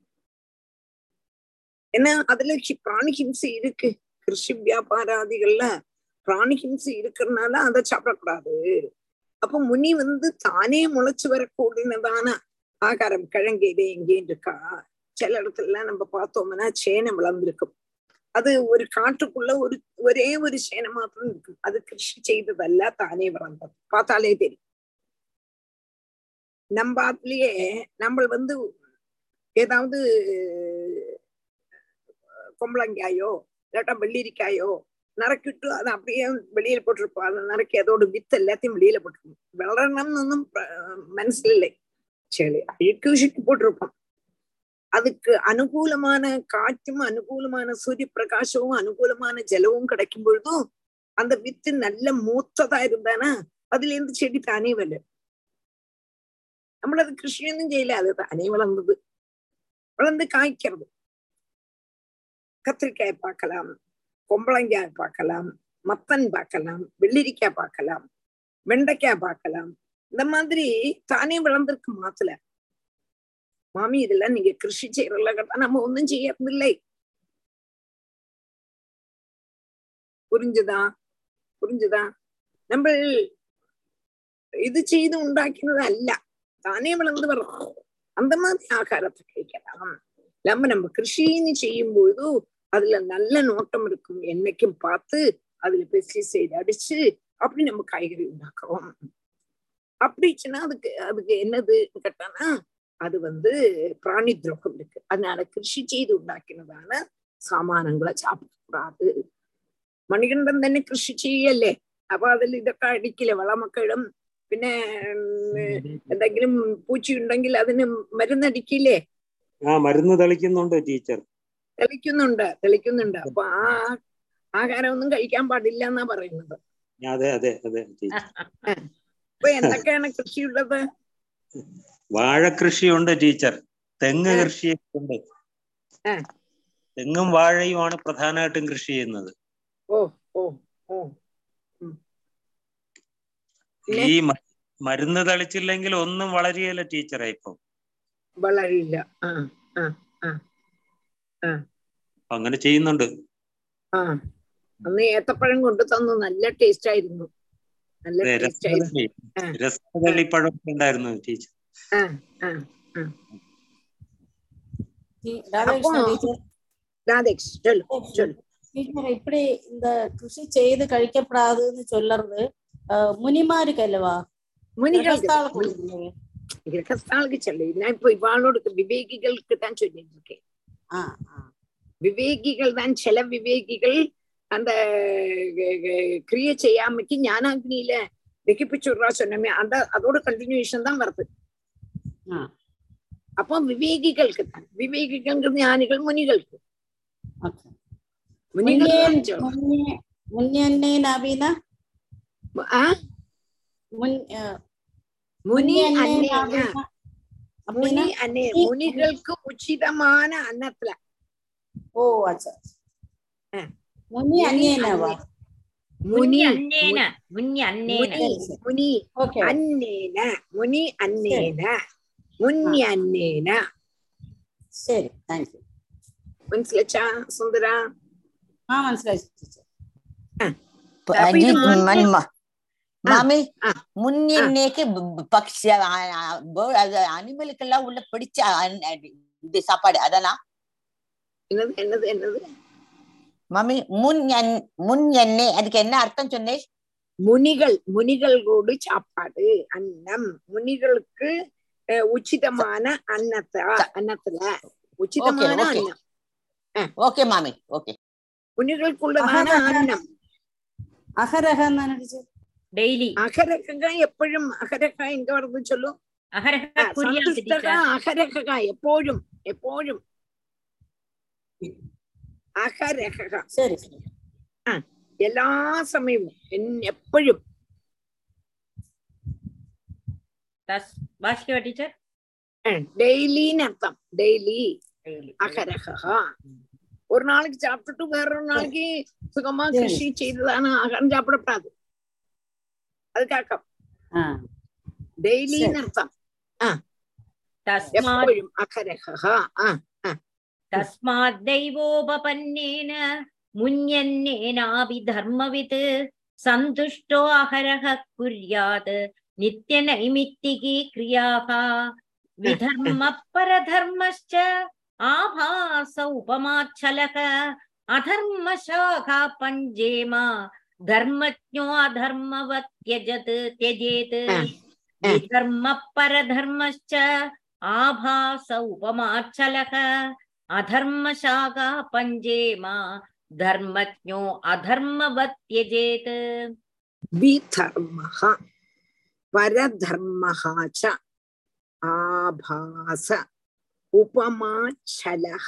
ஏன்னா அதுல பிராணி ஹிம்சை இருக்கு கிருஷி வியாபாராதிகள்ல பிராணி ஹிம்சை இருக்கிறதுனால அதை சாப்பிடக்கூடாது அப்ப முனி வந்து தானே முளைச்சு வரக்கூடியதான ஆகாரம் கிழங்கையில எங்கேயும் இருக்கா சில இடத்துல நம்ம பார்த்தோம்னா சேனை வளர்ந்துருக்கும் அது ஒரு காட்டுக்குள்ள ஒரு ஒரே ஒரு சேனை மாத்திரம் இருக்கும் அது கிருஷி செய்ததல்ல தானே வளர்ந்தது பார்த்தாலே தெரியும் நம்ம ஆத்துலயே நம்ம வந்து ஏதாவது கொம்பளங்காயோ இல்லாட்டா வெள்ளரிக்காயோ நறுக்கிட்டு அதை அப்படியே வெளியில போட்டிருப்போம் அதை நறுக்கி அதோட வித்து எல்லாத்தையும் வெளியில போட்டிருப்போம் வளரணும்னு ஒன்றும் மனசுல இல்லை சரி அழுக்கு சுட்டி போட்டிருப்போம் அதுக்கு அனுகூலமான காற்றும் அனுகூலமான சூரிய பிரகாசமும் அனுகூலமான ஜலமும் கிடைக்கும் பொழுதும் அந்த வித்து நல்ல மூத்ததா இருந்தானா அதுல இருந்து செடி தானே வளரும் നമ്മളത് കൃഷിയൊന്നും ചെയ്യില്ല അത് താനേ വളർന്നത് വളർന്ന് காய்க்கிறது கத்திரிக்காய் பார்க்கலாம் கொம்பளங்காய் பார்க்கலாம் மத்தன் பார்க்கலாம் வெள்ளரிக்காய் பார்க்கலாம் வெண்டைக்காய் பார்க்கலாம் இந்த மாதிரி தானே வளர்ந்திருக்கு மாத்துல மாமி இதெல்லாம் நீங்க கிருஷி செய்யறல கேட்டா நம்ம ஒன்றும் செய்யறதில்லை புரிஞ்சுதா புரிஞ்சுதா நம்ம இது செய்து உண்டாக்கினது அல்ல தானே வளர்ந்து வர்றோம் அந்த மாதிரி ஆகாரத்தை കഴിக்கலாம் நம்ம நம்ம கிருஷின்னு செய்யும் பொழுது அதுல நல்ல நோட்டம் இருக்கும் என்னைக்கும் பார்த்து அதுல பெஸ்டிசைடு அடிச்சு அப்படி நம்ம காய்கறி உண்டாக்குறோம் அப்படிச்சுன்னா அதுக்கு அதுக்கு என்னது கேட்டானா அது வந்து பிராணி துரோகம் இருக்கு அதனால கிருஷி செய்து உண்டாக்கினதான സാമാനങ്ങളെ ചാപ്പിടக்கூடாது മണികണ്ഠൻ തന്നെ കൃഷി ചെയ്യല്ലേ അപ്പൊ അതിൽ ഇതൊക്കെ അടിക്കില്ലേ വളമൊക്കെ ഇടും പിന്നെ ഉം, എന്തെങ്കിലും പൂച്ചി ഉണ്ടെങ്കിൽ അതിന് മരുന്നടിക്കില്ലേ ആ മരുന്ന് തെളിക്കുന്നുണ്ട് ടീച്ചർ തെളിക്കുന്നുണ്ട് തെളിക്കുന്നുണ്ട് അപ്പൊ ആ ആഹാരം ഒന്നും കഴിക്കാൻ പാടില്ല എന്നാ പറയുന്നത് അതെ അതെ അതെ ടീച്ചർ അപ്പൊ എന്തൊക്കെയാണ് കൃഷിയുള്ളത് വാഴകൃഷിയുണ്ട് ടീച്ചർ തെങ്ങ് ആ. കൃഷിയുണ്ട് ആ. തെങ്ങും വാഴയുമാണ് പ്രധാനമായിട്ടും കൃഷി ചെയ്യുന്നത് ഓ ഓ ഓ പിന്നെ? ഈ മ- മരുന്ന് തളിച്ചില്ലെങ്കിൽ ഒന്നും വളരുകയില്ല ടീച്ചറെ ഇപ്പം വളരില്ല ആ അപ്പൊ അങ്ങനെ ചെയ്യുന്നുണ്ട് ആ അന്ന് ഏത്തപ്പഴം കൊണ്ടു തന്നു നല്ല ടേസ്റ്റ് ആയിരുന്നു നല്ല അതെ, ടേസ്റ്റ് ആയിരുന്നു രസകദളി രസകദളിപ്പഴം ഒക്കെ ഉണ്ടായിരുന്നു ടീച്ചർ ആ ആ டி- ராதாகிருஷ்ணா அப்போ- டீச்சர் ராதேஷ் சொல்லு சொல்லு டீச்சர் இப்படி இந்த கிருஷி செய்து கழிக்கப்படாதுன்னு சொல்லறது அஹ், முனிமாருக்கு அல்லவா முனிகளுக்கு கிரகஸ்தாளுக்கு இல்லையே. கிரகஸ்தாளுக்கு சொல்லு நான் இப்போ இவாளோட விவேகிகளுக்கு தான் சொல்லிட்டு இருக்கேன் ஆ, ஆ. விவேகிகள் தான் சில விவேகிகள் அந்த க- க- கிரியை செய்யாமைக்கு ஞானாக்னியில திகிப்பிச்சுடுறா சொன்னமே அந்த அதோட கண்டினியூஷன் தான் வருது ஆ. அப்போ விவேகிகளுக்கு தான் விவேகிகள் ஞானிகள் முனிகளுக்கு ஓகே. முனிகள் தான் முன்னே- சொல்றோம். முன்னே- முன்னே நவீன ஆ? முன் அஹ், முனி முன்னே அன்னேனா நவீன முனி அப்படின்னா அன்னே முனி- முனிகளுக்கு உச்சிதமான அன்னத்துல ஓ அச்சா ஆ. முனி முனி அந்நியனவா அன்னே. முனி മുന്യന്നേന മുന്യന്നേന முனி முனி ஓகே அன்னேன முனி அன்னேன முன்யன்னேன சரி தேங்க்யூ മനസ്സിലച്ചാ സുന്ദര ஆ മനസ്സിലായി ടീച്ചർ അപ്പൊ ഇത് அஜித் മുന്നേ- மன் ம- மாமி ஆ. முன்னேக்கு பக்ஷி அது அனிமலுக்கெல்லாம் உள்ள பிடிச்ச அன்- அடி- இது சாப்பாடு அதெல்லாம் എന്നത് എന്നത് എന്നത് மாமி முன் எண் முன் எண்ணெய் அதுக்கு என்ன அர்த்தம் சொன்னேன் മുനികൾ മുനികളോട് சாப்பாடு அன்னம் முனிகளுக்கு அஹ், உச்சிதமான அன்னத்த அன்னத்துல உச்சிதமான ஓகே. அன்னம் ஓகே மாமி ஓகே മുനികൾക്കുള്ളതാണ് ആഹാ. അന്നം அகரக എന്നാണ് ടീച്ചർ ഡെയിലി അഹരക എപ്പോഴും അഹരക എങ്ക പറഞ്ഞു ചൊല്ലു അഹരഹ ആ, കുര്യാസ് സന്തുഷ്ടക ടീച്ചർ അഹരക എപ്പോഴും എപ്പോഴും അഹരക சரி சரி എല്ലാ സമയവും എൻ- എപ്പോഴും തസ് ഭാഷിക്കവ ടീച്ചർ டெய்லின்னு அர்த்தம் டெய்லி அகரகா ஒரு நாளைக்கு சாப்பிட்டுட்டு வேறொரு நாளைக்கு சுகமா சரி. கிருஷி செய்ததான ஆகாரம் சாப்பிடக்கூடாது அதுக்காக ஆ டெய்லின்னு அர்த்தம் തസ്മാത് எப்பொழுதும் அகரகா ஆஹ் തസ്മാദ്ദേവോപപന്നേന മുന്യന്നേനാപി ധർമ്മവിത് സന്തുഷ്ടോ അഹരഹ കുര്യാത് നിത്യനൈമിത്തികീ ക്രിയാः വിധർമ്മപരധർമ്മശ്ച ആഭാസ ഉപമാച്ഛലക അധർമ്മശാഖാ പഞ്ചേമ ധർമ്മജ്ഞോ അധർമ്മവത് ത്യജത് ത്യജേത് ആ. ആ. വിധർമ്മപരധർമ്മശ്ച ആഭാസ ഉപമാച്ഛലക അധർമ്മശാഖ പഞ്ചേമ धर्मज्ञो अधर्मवत् त्यजेत् विधर्मः परधर्मः च आभास उपमाच्छलः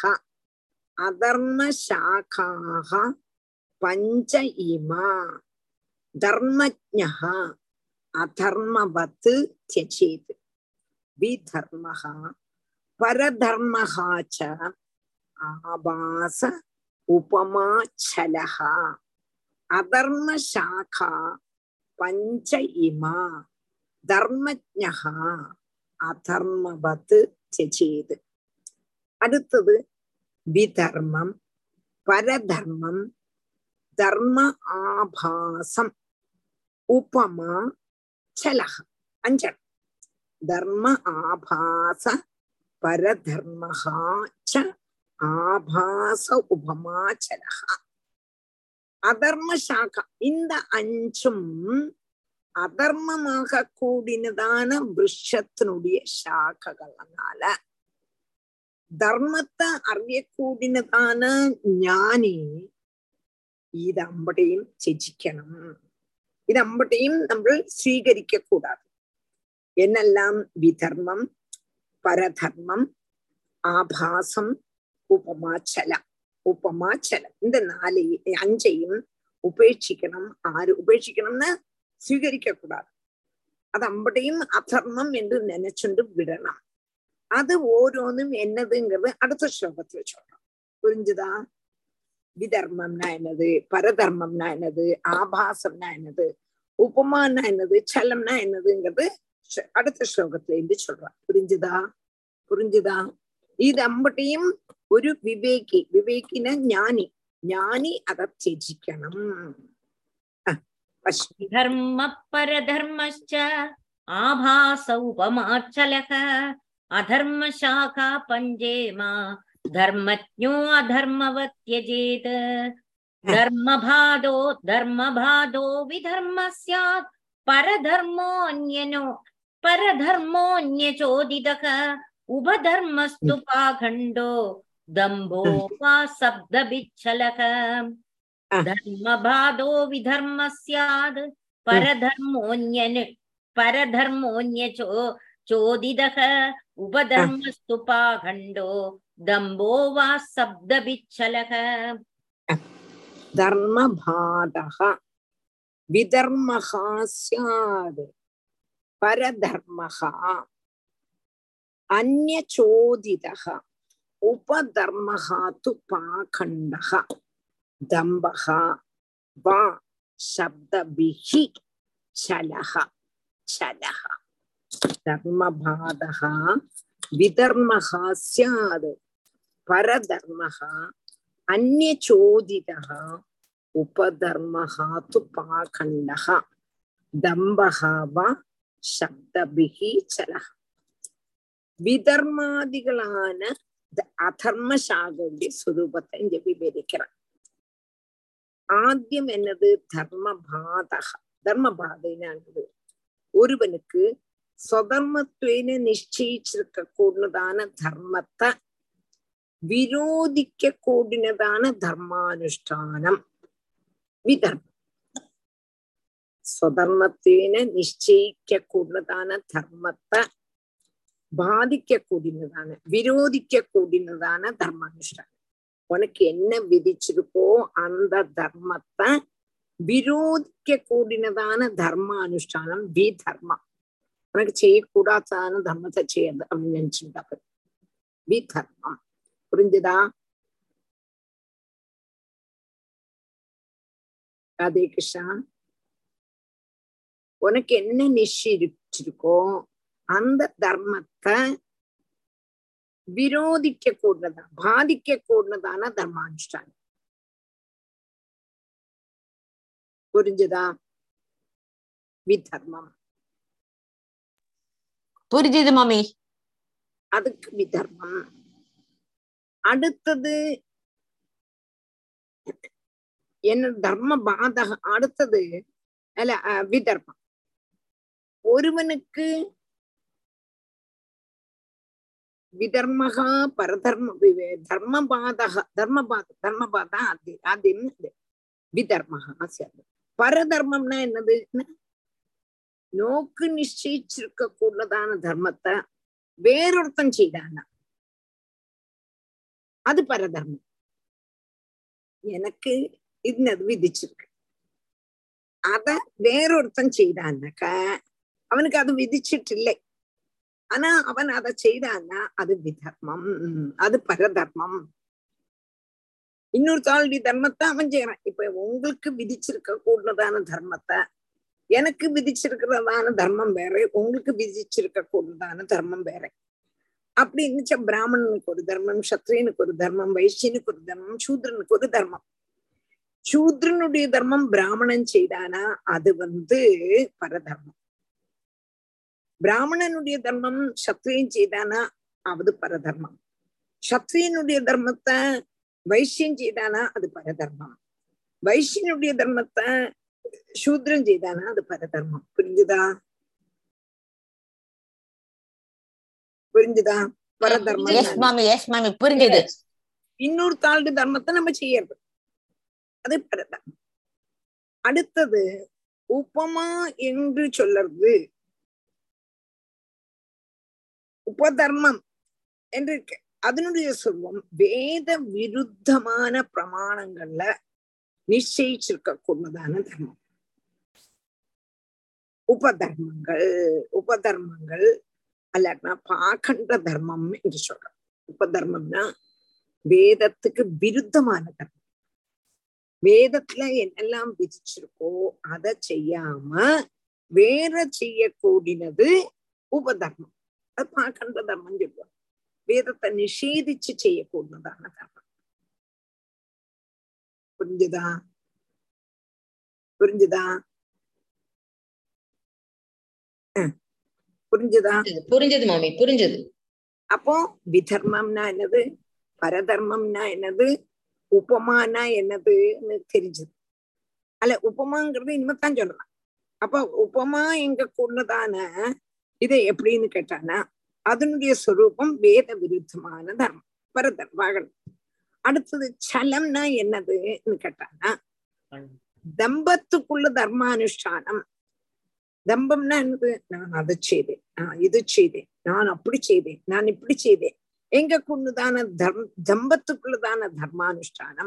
अधर्मशाखाः पञ्च इमा धर्मज्ञः अधर्मवत् त्यजेत् विधर्मः परधर्मः च आभास उपमाच्छलः अधर्मशाखा पञ्च इमा தர்மஜா அதர்மவத் தியஜேத் அடுத்தது விதர்மம் பரதர்மம் தர்ம ஆபாசம் உபமா சலக அஞ்சல் தர்ம ஆபாச பரதர்மஹா ச ஆபாச உபமா சலக அதர்ம சாக்கா இந்த அஞ்சும் அதர்மமாக கூடினதான விருஷத்தினுடைய சாக்கைகள்னால தர்மத்தை அறியக்கூடினதான ஞானி இது அம்பட்டையும் செஜிக்கணும் இது அம்பட்டையும் நம்ம ஸ்வீகரிக்க கூடாது என்னெல்லாம் விதர்மம் பரதர்மம் ஆபாசம் உபமாச்சலம் உபமாச்சலம் இந்த நாலு அஞ்சையும் உபேட்சிக்கணும் ஆறு உபேட்சிக்கணும்னா സ്വീകരിക്ക കൂടാതെ അത് അമ്പടെയും അധർമ്മം എന്ന് നനച്ചുകൊണ്ട് വിടണം അത് ഓരോന്നും എന്നതുங்கிறது அடுத்த ஸ்லோகத்துல சொல்றோம் புரிஞ்சுதா விதர்மம்னா என்னது பரதர்மம்னா என்னது ஆபாசம்னா என்னது உபமானா என்னது சலம்னா என்னதுங்கிறது அடுத்த ஸ்லோகத்துல இருந்து சொல்றான் புரிஞ்சுதா புரிஞ்சுதா ഇത് അമ്പട്ടെയും ഒരു വിവേകി വിവേകിന ജ്ഞാനി ജ്ഞാനി അതെ ത്യജിക്കണം धर्मः परधर्मश्च आभास उपमाचलः अधर्मशाखा पञ्जेमा धर्मज्ञो अधर्मवत् त्यजेत् धर्मभादो धर्मभादो विधर्मः स्यात् परधर्मोऽन्यनो परधर्मोऽन्यचोदितः उभधर्मस्तु पाखण्डो दम्भो वा शब्दभिच्छलः धर्मबाधो विधर्म स्याद् परधर्मोऽन्यन् परधर्मोऽन्यचो चोदितः उपधर्मस्तु पाखण्डो दम्भो वा शब्दभिच्छलः धर्मबाधः विधर्मः स्याद् परधर्मः अन्यचोदितः उपधर्मः तु पाखण्डः दम्भः वा शब्दभिः चलः चलः धर्मबाधः विधर्मः स्यात् परधर्मः अन्यचोदितः उपधर्मः तु पाखण्डः दम्भः वा शब्दभिः चलः വിധർമാദികളാன അധർമ്മശാഖയുടെ സ്വരൂപത്തെ ഇங்க വിവരിക്കണം ആദ്യം എന്നത് ധർമ്മബാധ ധർമ്മബാധനാണത് ഒരുവനുക്ക് സ്വധർമ്മത്വേന നിശ്ചയിച്ചിருக்க கூடதான தர்மத்தை விரோதிக்க கூடினதான தர்மானுஷ்டானம் விதர்மம் സ്വധർമ്മത്വേന നിശ്ചയിക്ക കൂടിനതാന ധർമ്മത്തെ பாதிக்க கூடினதான விரோதிக்க கூடினதான தர்மானுஷ்டானம் உனக்கு என்ன விதிச்சிருக்கோ அந்த தர்மத்தை விரோதிக்க கூடினதான தர்ம அனுஷ்டானம் வி தர்மம் உனக்கு செய்யக்கூடாதான தர்மத்தை செய்யாது அப்படின்னு நினைச்சுட்டாங்க வி தர்மம் புரிஞ்சுதா ராதே கிருஷ்ணா உனக்கு என்ன நிச்சயிச்சிருக்கோ அந்த தர்மத்தை விரோதிக்க கூடதா பாதிக்க கூடதான தர்மானுஷ்டானம் புரிஞ்சுதா விதர்மம் புரிஞ்சுது மாமி அதுக்கு விதர்மம் அடுத்தது என்ன தர்ம பாதக அடுத்தது அல்ல அஹ், விதர்மம் ஒருவனுக்கு വിധർമ്മ പരധർമ്മ വി- ധർമ്മപാതഃ ധർമ്മപാത ധർമ്മപാത ആദ്യം ആദ്യം ഇത് വിധർമ്മ பரதர்மம்னா என்னது நோக்கு நிச்சயிச்சிருக்க கூடதான தர்மத்தை வேறொருத்தன் செய்தானா அது பரதர்மம் எனக்கு இன்னது விதிச்சிருக்கு அத வேறொருத்தன் செய்தான்னாக்க அவனுக்கு அது விதிச்சிட்டு இல்லை ஆனா அவன் அதை செய்தான்னா அது விதர்மம் அது பரதர்மம் இன்னொருத்தாளுடைய தர்மத்தை அவன் செய்யறான் இப்ப உங்களுக்கு விதிச்சிருக்க கூடதான தர்மத்தை எனக்கு விதிச்சிருக்கிறதான தர்மம் வேற உங்களுக்கு விதிச்சிருக்க கூடதான தர்மம் வேற அப்படி இருந்துச்சா பிராமணனுக்கு ஒரு தர்மம் சத்திரியனுக்கு ஒரு தர்மம் வைசியனுக்கு ஒரு தர்மம் சூத்ரனுக்கு ஒரு தர்மம் சூத்ரனுடைய தர்மம் பிராமணன் செய்தானா அது வந்து பரதர்மம் பிராமணனுடைய தர்மம் சத்திரியன் செய்தானா அது பரதர்மம் சத்திரியனுடைய தர்மத்தை வைசியம் செய்தானா அது பரதர்மம் வைசியனுடைய தர்மத்தை சூத்ரன் செய்தானா அது பரதர்மம் புரிஞ்சுதா புரிஞ்சுதா பரதர்மம் எஸ் மாமி எஸ் மாமி புரிஞ்சது இன்னொரு தாழ்வு தர்மத்தை நம்ம செய்யறது அது பரதர்மம் அடுத்தது உபமா என்று சொல்லறது உபதர்மம் என்று இருக்கு அதனுடைய சொல்வம் வேத விருத்தமான பிரமாணங்கள்ல நிச்சயிச்சிருக்க கூடதான தர்மம் உபதர்மங்கள் உபதர்மங்கள் அல்லனா பாகண்ட தர்மம் என்று சொல்றோம் உபதர்மம்னா வேதத்துக்கு விருத்தமான தர்மம் வேதத்துல என்னெல்லாம் விதிச்சிருக்கோ அதை செய்யாம வேற செய்யக்கூடியது உபதர்மம் அது பாகண்ட தர்மம் சொல்லுவாங்க வேதத்தை நிஷேதிச்சு செய்யக்கூடியதான தர்மம் புரிஞ்சுதா புரிஞ்சுதா புரிஞ்சுதா புரிஞ்சது மாமி புரிஞ்சது அப்போ விதர்மம்னா என்னது பரதர்மம்னா என்னது உபமானா என்னதுன்னு தெரிஞ்சது அல்ல உபமாங்கிறது இனிமேத்தான் சொல்லலாம் அப்ப உபமா எங்க கூடதான இது எப்படின்னு கேட்டானா அதனுடைய சொரூபம் வேத விருத்தமான தர்மம் பரதர்மம் அடுத்தது சலம்னா என்னதுன்னு கேட்டானா தம்பத்துக்குள்ள தர்மானுஷ்டானம் தம்பம்னா என்னது நான் அதை செய்தேன் நான் இது செய்தேன் நான் அப்படி செய்தேன் நான் இப்படி செய்தேன் எங்க கொண்டுதான தர்ம தம்பத்துக்குள்ளதான தர்மானுஷ்டானம்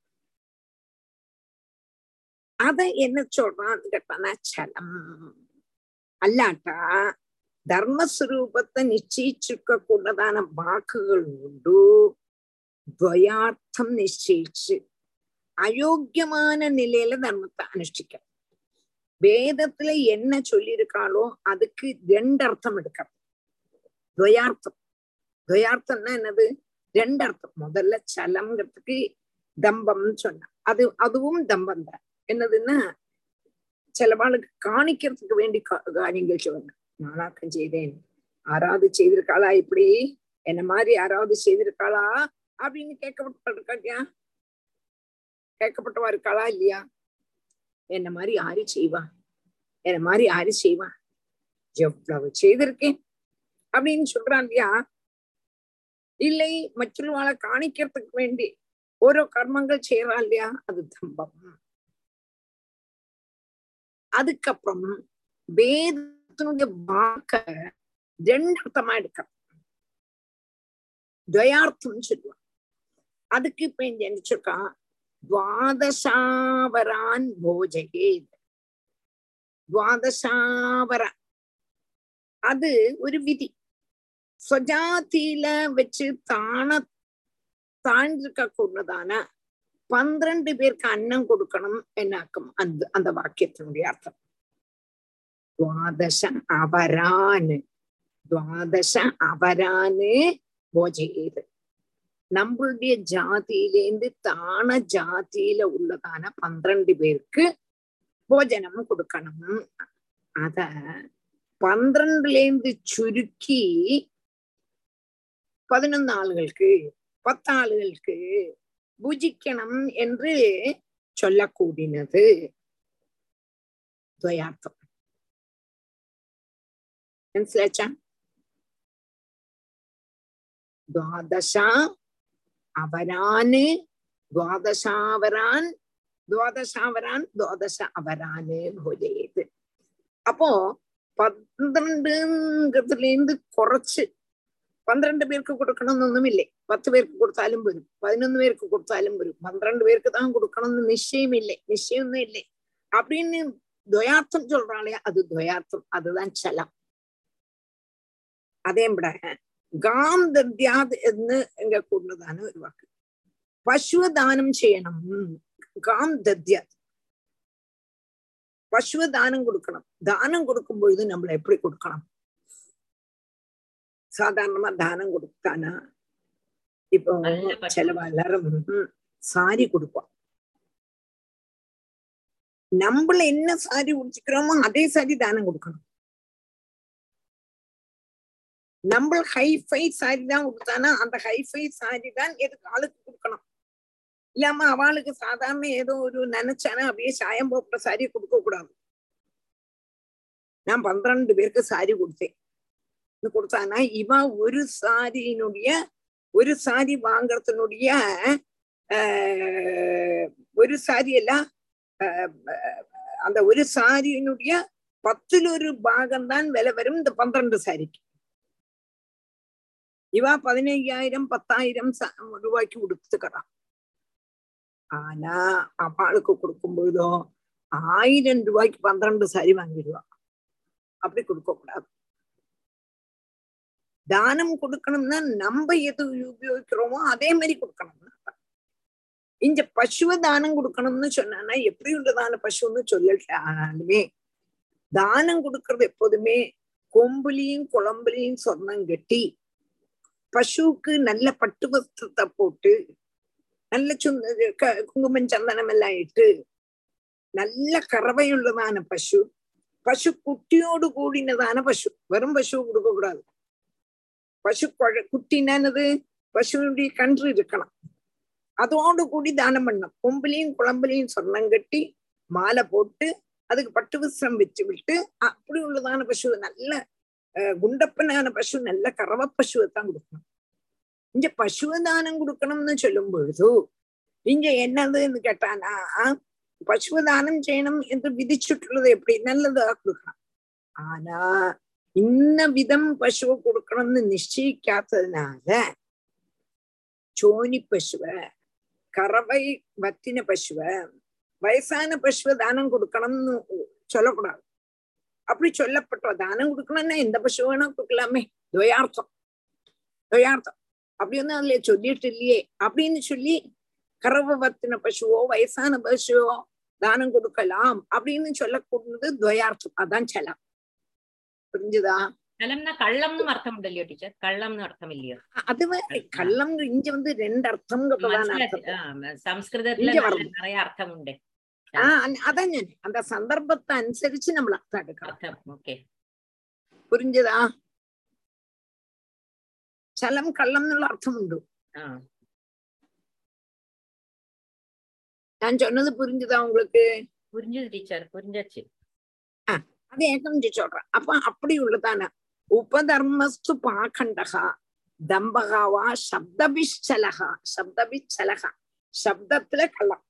அத என்ன சொல்றான்னு கேட்டானா சலம் அல்லாட்டா ധർമ്മസ്വരൂപത്തെ നിശ്ചയിച്ചിരിക്കൂടതാന വാക്കുകൾ കൊണ്ട് ദ്വയാർത്ഥം നിശ്ചയിച്ച് அயோக்கியமான நிலையில தர்மத்தை அனுஷ்டிக்க வேதத்துல என்ன சொல்லியிருக்காளோ அதுக்கு ரெண்டு அர்த்தம் எடுக்கிறது துவயார்த்தம் துவயார்த்தம்னா என்னது ரெண்டு அர்த்தம் முதல்ல சலம்ங்கிறதுக்கு தம்பம்னு சொன்ன அது அதுவும் தம்பம் தான் என்னதுன்னா சிலவாளுக்கு காணிக்கிறதுக்கு வேண்டி காரியங்கள் சொல்லுங்க நானாக்கம் செய்தேன் யாராவது செய்திருக்காளா இப்படி என்ன மாதிரி யாராவது செய்திருக்காளா அப்படின்னு கேட்கப்பட்டிருக்கா கேட்கப்பட்டவா இருக்காளா இல்லையா என்ன மாதிரி யாரு செய்வா என்ன மாதிரி யாரு செய்வா எவ்வளவு செய்திருக்கேன் அப்படின்னு சொல்றான் இல்லையா இல்லை மற்றவர்களை காணிக்கிறதுக்கு வேண்டி ஓரோ கர்மங்கள் செய்யறான் இல்லையா அது தம்பம் அதுக்கப்புறம் வேதத்தினுடைய வாக்க ரெண்டு அர்த்தமா எடுக்கிறோம் துவயார்த்தம் சொல்லுவான் அதுக்கு இப்ப இங்க நினைச்சிருக்கான் துவாதசாவரான் போஜகே துவாதசாவர அது ஒரு விதி സ്വജാതിയില വെച്ച് താണ താഴ്ന്നിருக்க கூடதான பன்னிரண்டு பேருக்கு அன்னம் கொடுக்கணும் என்னாக்கும் அந்த அந்த வாக்கியத்தினுடைய அர்த்தம் துவாதச அவரான் துவாதச அவரான்னு போஜையது நம்மளுடைய ஜாதியிலேந்து தான ஜாதியில உள்ளதான பன்னிரண்டு பேருக்கு போஜனம் கொடுக்கணும் அத பன்னிரண்டுலேந்து சுருக்கி பதினொன்னு ஆளுகளுக்கு பத்தாளுகளுக்கு பூஜிக்கணும் என்று சொல்லக்கூடினது துவயார்த்தம் മനസ്സിലാച്ചാ ദ്വാദശ അവരാന് ദ്വാദശാവരാൻ ദ്വാദശാവരാൻ ദ്വാദശ അവരാന് ഭോജയത് அப்போ பന്ത്രண்டுங்கிறதுல இருந்து குறைச்சு பന്ത്രണ്ട് பேருக்கு கொடுக்கணும்னு இல்லை பத்து பேருக்கு கொடுத்தாலும் வரும் பதினொன்னு பேருக்கு கொடுத்தாலும் வரும் பന്ത്രண்டு பேருக்கு தான் கொடுக்கணும்னு நிச்சயம் இல்லை நிச்சயம் இல்லை அப்படின்னு துவயார்த்தம் சொல்றாளே அது துவயார்த்தம் அதுதான் சலம் അതേ ഇവിടെ ഗാം ദദ്യാത് എന്ന് എങ്ക കൂടുന്നതാണ് ഒരു വാക്ക് പശുവ ദാനം ചെയ്യണം ഗാം ദദ്യാത് பசுவ தானம் கொடுக்கணும் தானம் கொடுக்கும் பொழுது நம்மள எப்படி கொடுக்கணும் சாதாரணமா தானம் கொடுத்தானா இப்போ நல்ல பசு. செலவா எல்லாரும் ம், சாரி கொடுப்போம் நம்மள என்ன சாரி உடிச்சுக்கிறோமோ அதே சாரி தானம் கொடுக்கணும் நம்ம ஹைஃபை சாரி தான் கொடுத்தானா அந்த ஹைஃபை சாரி தான் எதுக்கு ஆளுக்கு கொடுக்கணும் இல்லாம அவளுக்கு சாதாரண ஏதோ ஒரு நினைச்சானா அப்படியே சாயம் போட்ட சாரி கொடுக்க கூடாது நான் பன்னிரண்டு பேருக்கு சாரி கொடுத்தேன் இது கொடுத்தானா இவன் ஒரு சாரியினுடைய ஒரு சாரி வாங்குறதுனுடைய ஆஹ், ஒரு சாரி எல்லாம் ஆஹ், அந்த ஒரு சாரியினுடைய பத்துல ஒரு பாகம் தான் விலை வரும் இந்த பன்னிரண்டு சாரிக்கு இவ பதினையாயிரம் பத்தாயிரம் ச- ரூபாய்க்கு கொடுத்துக்கிறான் ஆனா அவளுக்கு கொடுக்கும் பொழுதோ ஆயிரம் ரூபாய்க்கு பன்னிரண்டு சாரி வாங்கிடுவா அப்படி கொடுக்க கூடாது தானம் கொடுக்கணும்னா நம்ம எது உபயோகிக்கிறோமோ அதே மாதிரி கொடுக்கணும்னா இங்க பசுவ தானம் கொடுக்கணும்னு சொன்னானா எப்படி உள்ளதான பசுன்னு சொல்லலாலுமே தானம் கொடுக்கறது எப்போதுமே கொம்புலையும் குழம்புலையும் சொர்ணம் கட்டி பசுவுக்கு நல்ல பட்டு வஸ்திரத்தை போட்டு நல்ல சுந்த க- குங்குமம் சந்தனம் எல்லாம் இட்டு நல்ல கறவையுள்ளதான பசு பசு குட்டியோடு கூடினதான பசு வெறும் பசு கொடுக்க கூடாது பசு கொழ- குட்டினானது பசுனுடைய கன்று இருக்கணும் அதோடு கூடி தானம் பண்ணணும் கொம்புலையும் குழம்புலையும் சொர்ணம் கட்டி மாலை போட்டு அதுக்கு பட்டு வஸ்திரம் வச்சு விட்டு அப்படி உள்ளதான பசு நல்ல அஹ், குண்டப்பனான பசு நல்ல கறவை பசுவை தான் கொடுக்கணும் இங்க பசுவ தானம் கொடுக்கணும்னு சொல்லும் பொழுது இங்க என்னதுன்னு கேட்டானா பசுவ தானம் செய்யணும் என்று விதிச்சுட்டுள்ளது எப்படி நல்லதா கொடுக்கலாம் ஆனா இன்ன விதம் பசுவை கொடுக்கணும்னு நிச்சயிக்காததுனால சோனி பசுவை கறவை வத்தின பசுவை வயசான பசுவை தானம் கொடுக்கணும்னு சொல்லக்கூடாது அப்படி சொல்லப்பட்ட தானம் கொடுக்கணும்னா எந்த பசு வேணா கொடுக்கலாமே துவயார்த்தம் துவயார்த்தம் அப்படி ஒன்றும் அதுல சொல்லிட்டு இல்லையே அப்படின்னு சொல்லி கறவை வத்தின பசுவோ வயசான பசுவோ தானம் கொடுக்கலாம் அப்படின்னு சொல்லக்கூடியது துவயார்த்தம் அதான் சலம் புரிஞ்சுதா കലംന കള്ളംന്നും അർത്ഥമുണ്ടല്ലോ ടീച്ചർ കള്ളം അർത്ഥം ഇല്ലയോ அது வேற கள்ளம் இங்க வந்து ரெண்டு அர்த்தம்ங்கிறதான മനസ്സിലാക്കി அர்த்தம் ആ സംസ്കൃതത്തില് ഇഞ്ച നല്ല പറഞ്ഞു. നിറയെ അർത്ഥമുണ്ട് ஆஹ் அந்த- அதான் ഞാൻ அந்த சந்தர்ப்பத்தை அனுசரிச்சு നമ്മൾ அர்த்தம் எடுக்கலாம் അർത്ഥം ഓക്കെ புரிஞ்சுதா சலம் கள்ளம் എന്നുള്ള அர்த்தமுண்டு ആ நான் சொன்னது புரிஞ்சுதா உங்களுக்கு പുരിഞ്ചത് ടീച്ചർ പുരിഞ്ചച്ച് அது ஏக்கம் சொல்றேன் அப்ப அப்படி உள்ளதான உபதர்மஸ்து பாகண்டகா தம்பகாவா சப்தபிச்சலகா சப்தபிச்சலகா சப்தத்துல கள்ளம்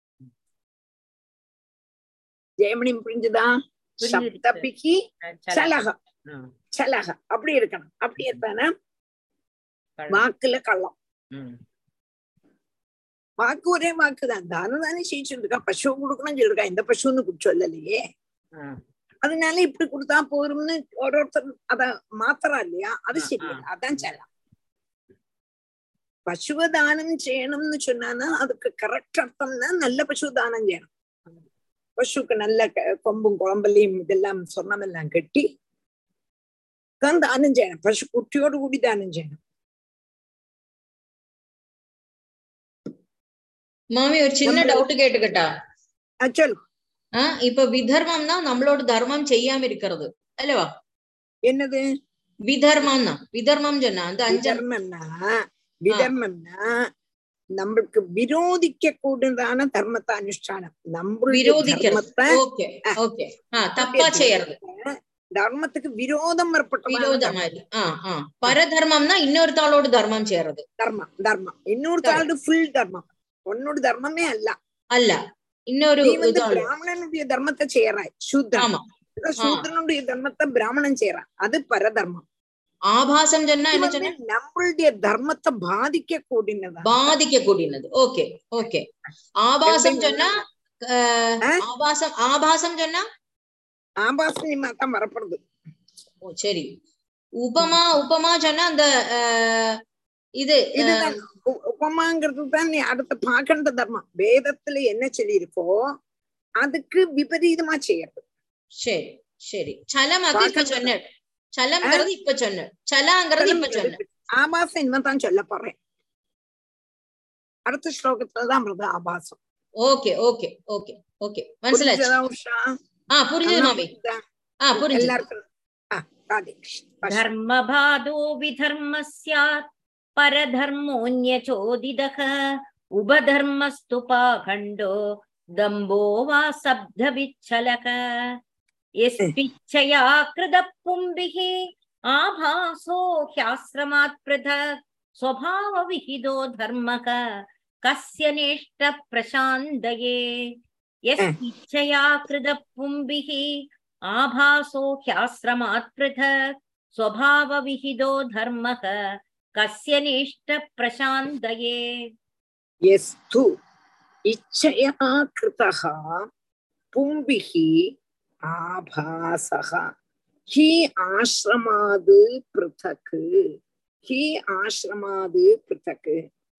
ஜெயமணி புரிஞ்சுதா புரிஞ்சுது. சப்தபிக்கு சலகம் ആ சலகம் அப்படி இருக்கணும் அப்படி இருந்தானே കള്ളം. வாக்குல கள்ளம் ഉം. வாக்கு ஒரே வாக்குதான் தானம் தானே செய்யிட்டு இருக்கா பசு கொடுக்கணும் சொல்லிருக்கா இந்த பசுன்னு கு- சொல்லலையே ആ அதனால இப்படி கொடுத்தா போரும்னு ஓரோருத்தர் அத மாத்தறா இல்லையா அது ஆ, சரியில்லை ஆ. அதான் செல்லாம் பசுவ தானம் செய்யணும்னு சொன்னானா அதுக்கு கரெக்ட் அர்த்தம்னா நல்ல பசு தானம் செய்யணும் பசுக்கு நல்ல க- கொம்பும் குழம்பலையும் இதெல்லாம் சொன்னமெல்லாம் கட்டி தான் தானம் செய்யணும் பசு குட்டியோடு கூடி தானம் செய்யணும் மாமி ஒரு சின்ன நம்ம- டவுட் கேட்டுக்கிட்டா அஹ் சொல்லு ஆ இப்ப விதர்மம்னா நம்மளோட தர்மம் செய்யாம இருக்கிறது அல்லவா என்னது விதர்மம் தான் விதர்மம் சொன்னா அந்த அஞ்சு விதர்மம்னா விதர்மம்னா நம்மளுக்கு விரோதிக்க கூடதான தர்மத்தை அனுஷ்டானம் நம்மளுடைய விரோதிக்கிறது தர்மத்தை ஓகே ஓகே ஆ தப்பா செய்யறது தர்மத்துக்கு விரோதம் ஏற்பட்டதான விரோத தர்மம். மாதிரி ஆ ஆ பரதர்மம்னா இன்னொருத்தாளோட தர்மம் செய்யறது தர்மம் தர்மம் இன்னொருத்தாளோட ஃபுல் தர்மம் உன்னோட தர்மமே அல்ல அல்ல இன்னொரு நீ வந்து இதாளு பிராமணனுடைய தர்மத்தை செய்யறாய் சூத்ரன் ஆமா சூத்ரனுடைய தர்மத்தை பிராமணன் செய்யறான் அது பரதர்மம் ஆபாசம் சொன்னா இது என்ன வந்து சொன்ன நம்மளுடைய தர்மத்தை பாதிக்க கூடினதா பாதிக்க கூடினது ஓகே ஓகே ஆபாசம் சொன்னா அஹ், ஆ? ஆபாசம் ஆபாசம் சொன்னா ஆபாசமா தான் வரப்படுது ஓ சரி உபமா உபமா சொன்னா அந்த அஹ், இது அஹ், இதுதான் உ- உபமாங்கிறது தான் நீ அடுத்து பார்க்கின்ற தர்மம் வேதத்துல என்ன சொல்லியிருக்கோ அதுக்கு விபரீதமா செய்யறது சரி சரி சலம் அது இப்ப பார்க்கறது- சொன்ன சலம்ங்கிறது இப்ப சொன்ன சலாங்கிறது இப்ப சொன்ன ஆபாசம் இனிமே தான் சொல்ல போறேன் அடுத்த ஸ்லோகத்துலதான் வருது ஆபாசம் ஓகே ஓகே ஓகே ஓகே மனசிலாச்சு புரிஞ்சதா உஷா ஆ புரிஞ்சது அண்ணா மாமி புரியுதா? ஆ புரிஞ்சது எல்லாருக்கும் ஆ ராதே கிருஷ்ண धर्मबाधो विधर्मः स्यात् परधर्मोऽन्यचोदितः उभधर्मस्तु पाखण्डो दम्भो वा शब्दविच्छलक यस्पिच्छया कृतः पुंभिः आभासो ह्याश्रमात् पृथक् स्वभावविहितो धर्मः कस्य नेष्टः प्रशान्तये यस्पिच्छया कृतः पुंभिः आभासो ह्याश्रमात् पृथक् स्वभावविहितो धर्मः कस्य नेष्टप्रशान्तये यस्तु इच्छया कृतः पुंभिः आभासः हि आश्रमाद् पृथक् हि आश्रमाद् पृथक्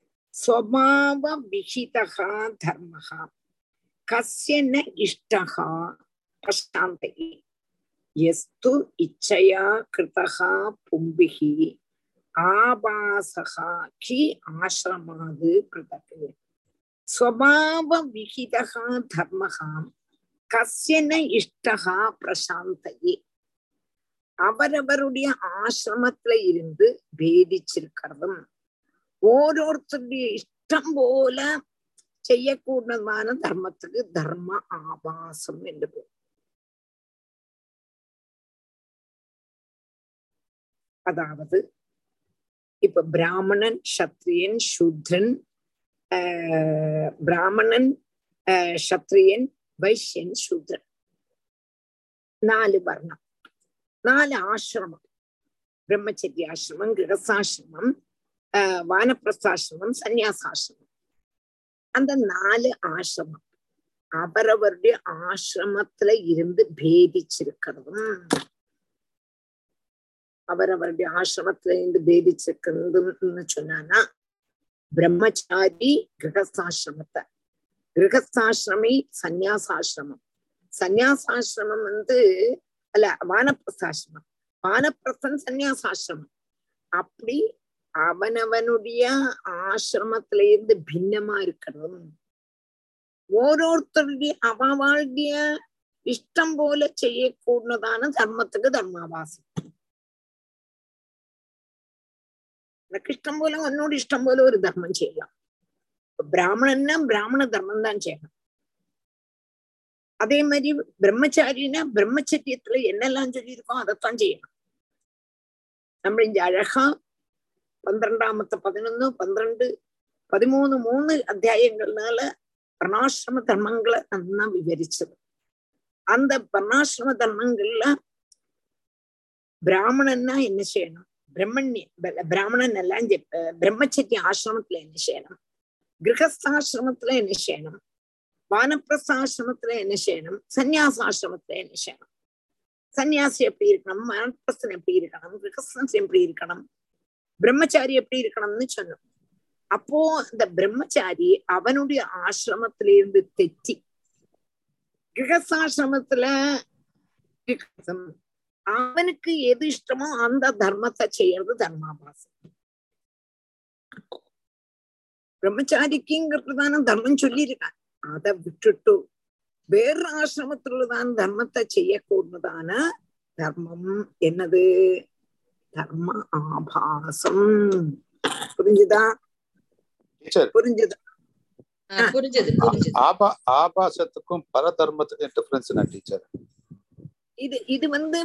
स्वभावविहितः धर्मः कस्य न इष्टः प्रशान्तये यस्तु इच्छया कृतः पुंभिः आभासः हि आश्रमाद् पृथक् स्वभावविहितः धर्मः கசிய ந இஷ்டகா பிரசாந்தையே அவரவருடைய ஆசிரமத்துல இருந்து பேதிச்சிருக்கிறதும் ஓரோருத்தருடைய இஷ்டம் போல செய்யக்கூடமான தர்மத்துக்கு தர்ம ஆபாசம் என்று பேர் அதாவது இப்ப பிராமணன் சத்திரியன் சூத்ரன் ஆஹ் பிராமணன் ஆஹ் சத்திரியன் வைശ്യൻ ശൂദ്രൻ നാല് വർണ്ണം നാല് ആശ്രമം ബ്രഹ്മചര്യാശ്രമം ഗൃഹസ്ഥാശ്രമം ആഹ് വാനപ്രസ്ഥാശ്രമം സന്യാസാശ്രമം அந்த நாலு ஆசிரமம் அவரவருடைய ஆசிரமத்துல இருந்து பேதிச்சிருக்கிறதும் அவரவருடைய ஆசிரமத்துல இருந்து பேதிச்சிருக்கிறதுன்னு சொன்னானா பிரம்மச்சாரி கிரகஸ்தாசிரமத்தை கிரகஸ்தாசிரமி சந்நியாசாசிரமம் சந்நியாசாசிரமம் வந்து அல்ல வானப்பிரஸ்தாசிரமம் வானப்பிரஸ்தன் சந்நியாசாசிரமம் அப்படி அவனவனுடைய ஆசிரமத்துல இருந்து பின்னமா இருக்கிறதும் ஓரோருத்தருடைய அவளுடைய இஷ்டம் போல செய்யக்கூடதான தர்மத்துக்கு தர்மாவாசம் எனக்கு இஷ்டம் போல உன்னோட இஷ்டம் போல ஒரு தர்மம் செய்யலாம் பிராமணன்னா பிராமண தர்மம் தான் செய்யணும் அதே மாதிரி பிரம்மச்சாரினா பிரம்மச்சரியத்துல என்னெல்லாம் சொல்லியிருக்கோம் அதைத்தான் செய்யணும் நம்ம இங்க அழகா பன்னிரெண்டாமത്തെ பதினொன்னு பன்னிரண்டு பதிமூணு மூணு அத்தியாயங்கள்னால வர்ணாசிரம தர்மங்களை நன்னா விவரிச்சது அந்த வர்ணாசிரம தர்மங்கள்ல பிராமணன்னா என்ன செய்யணும் பிரம்மண்ய பிராமணன் எல்லாம் பிரம்மச்சரிய ஆசிரமத்துல என்ன செய்யணும் கிரகஸ்தாசிரமத்துல என்ன செய்யணும் வானப்பிரஸ்தாசிரமத்துல என்ன செய்யணும் சந்நியாசாசிரமத்துல என்ன செய்யணும் சன்னியாசி எப்படி இருக்கணும் வானப்பிரஸ்தன் எப்படி இருக்கணும் கிரகஸ்தன் எப்படி இருக்கணும் பிரம்மச்சாரி எப்படி இருக்கணும்னு சொன்னோம் அப்போ இந்த பிரம்மச்சாரி அவனுடைய ஆசிரமத்தில இருந்து தெத்தி கிரகஸ்தாசிரமத்துல அவனுக்கு எது இஷ்டமோ அந்த தர்மத்தை செய்யறது தர்மாபாசம் பிரம்மச்சாரிக்குங்கிறதுதான தர்மம் சொல்லியிருக்கான் அதை விட்டுட்டு வேறு ஆசிரமத்துள்ளதான தர்மத்தை செய்யக்கூடதான தர்மம் என்னது தர்ம ஆபாசம் புரிஞ்சுதா டீச்சர் புரிஞ்சுதா புரிஞ்சது புரிஞ்சது ஆபா ஆபாசத்துக்கும் பரதர்மத்துக்கும் டிஃபரன்ஸ் என்ன டீச்சர் இது இது வந்து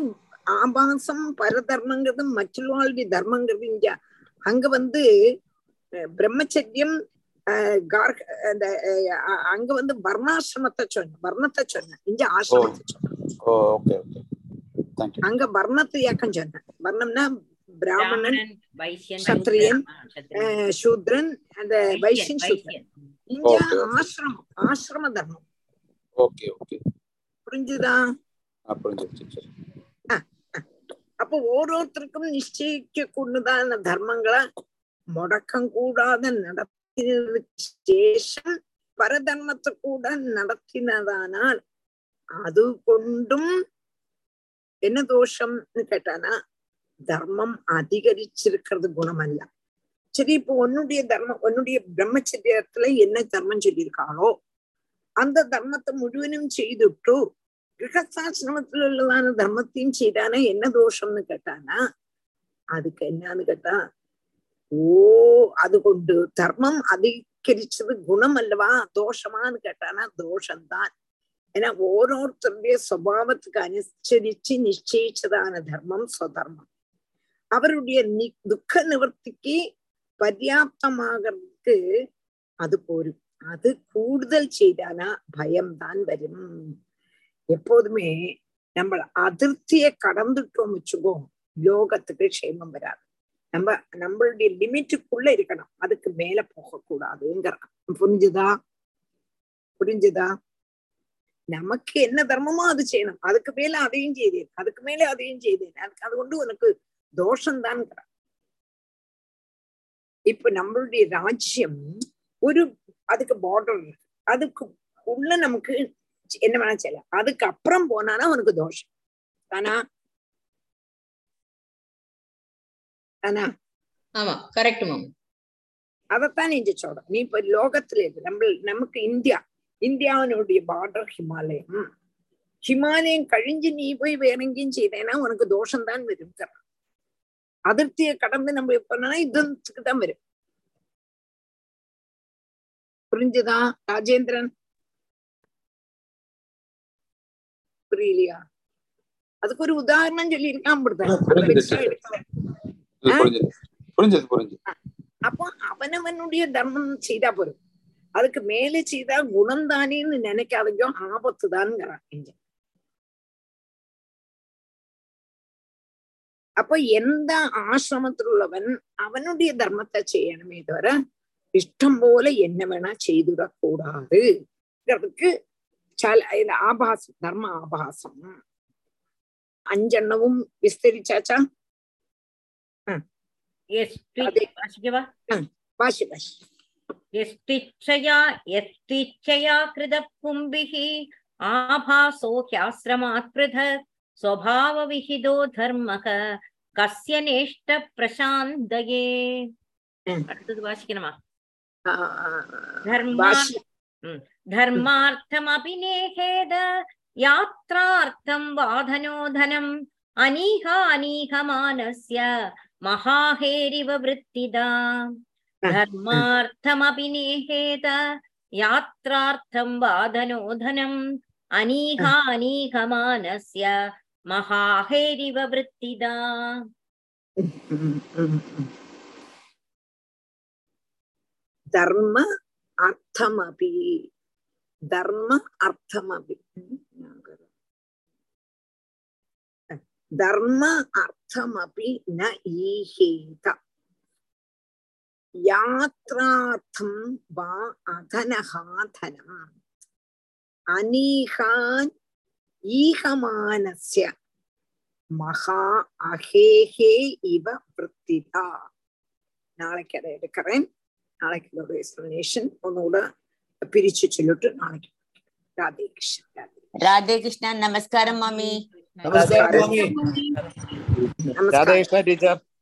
ஆபாசம் பரதர்மங்கிறதும் மറ്റുள்ளவாளுடைய தர்மங்கிறதும் இங்க அங்க வந்து அஹ், பிரம்மச்சரியம் அஹ், கார்க- அந்த அஹ், அ- அங்க வந்து வர்ணாசிரமத்தை சொன்ன வர்ணத்தை சொன்ன இங்க ஆசிரமத்தை சொன்ன ஓ ஓகே ஓகே தேங்க்யூ அங்க வர்ணத்தை இயக்கம் சொன்ன வர்ணம்னா பிராமணன் பிராமணன் வைசியன் சத்திரியன், சூத்ரன், ஆ, சத்திரியன். அஹ், சூத்ரன் அந்த வைசியன் வைசியன் சூத்ரன் வைசியன் இங்க Okay, okay. ஆசிரமம் ஆசிரம தர்மம் ஓகே ஓகே புரிஞ்சுதா ஆ புரிஞ்சிருச்சு சரி அப்போ ഓരോരുത്തർക്കും നിശ്ചയിക്കൂടുന്നതാണ് ധർമ്മങ്ങളെ മുടക്കം കൂടാതെ നടത്തിയതിനു ശേഷം പരധർമ്മത്തെ കൂടെ നടത്തിനതാണ് അതുകൊണ്ടും என்ன தோஷம்னு கேட்டானா தர்மம் அதிகரிச்சிருக்கிறது குணமல்ல சரி இப்போ உன்னுடைய தர்மம் உன்னுடைய பிரம்மச்சரியத்துல என்ன தர்மம் சொல்லியிருக்காளோ அந்த தர்மத்தை முழுவதும் செய்துட்டு கிரகஸ்தாசிரமத்துல உள்ளதான தர்மத்தையும் செய்தானா என்ன தோஷம்னு கேட்டானா அதுக்கு என்னன்னு கேட்டா ஓ அது கொண்டு தர்மம் அதிகரிச்சது குணம் அல்லவா தோஷமான்னு கேட்டானா தோஷம்தான் ஏன்னா ഓരോരുത്തരുடைய സ്വഭാവத்துக்கு അനുസരിച്ച് നിശ്ചയിച്ചതാണ് ധർമ്മം സ്വധർമ്മം அவருடைய நி துக்க நிவர்த்திக்கு பர்யாப்தமாகிறதுக்கு அது போரும் அது கூடுதல் செய்தானா பயம்தான் வரும் எப்போதுமே நம்ம அதிருப்தியை கடந்துட்டோம் வச்சுக்கோ லோகத்துக்கு க்ஷேமம் வராது நம்ம நம்மளுடைய லிமிட்டுக்குள்ள இருக்கணும் அதுக்கு மேல போகக்கூடாதுங்கிறான் புரிஞ்சுதா புரிஞ்சுதா நமக்கு என்ன தர்மமோ அது செய்யணும் அதுக்கு மேல அதையும் செய்தேன் அதுக்கு மேல அதையும் செய்தேன் அதுக்கு அது கொண்டு உனக்கு தோஷம்தான் இப்ப நம்மளுடைய ராஜ்யம் ஒரு அதுக்கு பார்டர் இருக்கு அதுக்கு உள்ள நமக்கு என்ன வேணா செய்யலாம் அதுக்கு அப்புறம் போனானா உனக்கு தோஷம் தானா தானா ஆமா கரெக்ட் மேம் அதைத்தான் நீங்க சொல்ற நீ இப்ப லோகத்துல இருக்கு நம்ம நமக்கு இந்தியா இந்தியாவினுடைய பார்டர் ஹிமாலயம் ஹிமாலயம் கழிஞ்சு நீ போய் வேற எங்கேயும் செய்தேன்னா உனக்கு தோஷம் தான் வரும் அதிருப்தியை கடந்து நம்ம பண்ணா இதுக்கு தான் வரும் புரிஞ்சுதா ராஜேந்திரன் புரியலையா அதுக்கு ஒரு உதாரணம் சொல்லி இருக்கான் புரிஞ்சுது புரிஞ்சுது புரிஞ்சது புரிஞ்சு அப்போ அவனவனுடைய தர்மம் செய்தா போதும் அதுக்கு மேல செய்தா குணம் தானேன்னு நினைக்காதீங்க ஆபத்து தான்ங்கிறான் இங்க அப்ப எந்த ஆசிரமத்தில் உள்ளவன் அவனுடைய தர்மத்தை செய்யணுமே தவிர இஷ்டம் போல என்ன வேணா செய்துடக்கூடாதுங்கிறதுக்கு சில இது ஆபாசம் தர்ம ஆபாசம் அஞ்செண்ணவும் விஸ்தரிச்சாச்சா பாஷி பாஷி यस्तिच्छया यस्तिच्छया कृतः पुंभिः आभासो ह्याश्रमात् पृथक् स्वभावविहितो धर्मः कस्य नेष्ट प्रशान्तये அடுத்தது வாசிக்கணுமா பாஷி धर्मार्थमपि नेहेद यात्रार्थं वाधनो धनम् अनीहानीहमानस्य महाहेरिव वृत्तिदा धर्मार्थमपि नेहेत यात्रार्थं वादनो धनम् अनीहानीहमानस्य महाहेरिव वृत्तिदा धर्म अर्थमपि धर्म अर्थमपि धर्म अर्थमपि न ईहेत यात्रार्थं वा अधनः धनम् अनीहान् ஈகமானஸ்ய மகா அகேஹே இவ விற்த்திதா நாளைக்கு அதை எடுக்கிறேன் நாளைக்கு இதோட எக்ஸ்பிளனேஷன் ஒன்னோட பிரிச்சு சொல்லிட்டு நாளைக்கு ராதே கிருஷ்ணன் ராதே கிருஷ்ணா நமஸ்காரம் மாமி நமஸ்காரம் மாமி நமஸ்காரம் ராதே கிருஷ்ணா டீச்சர்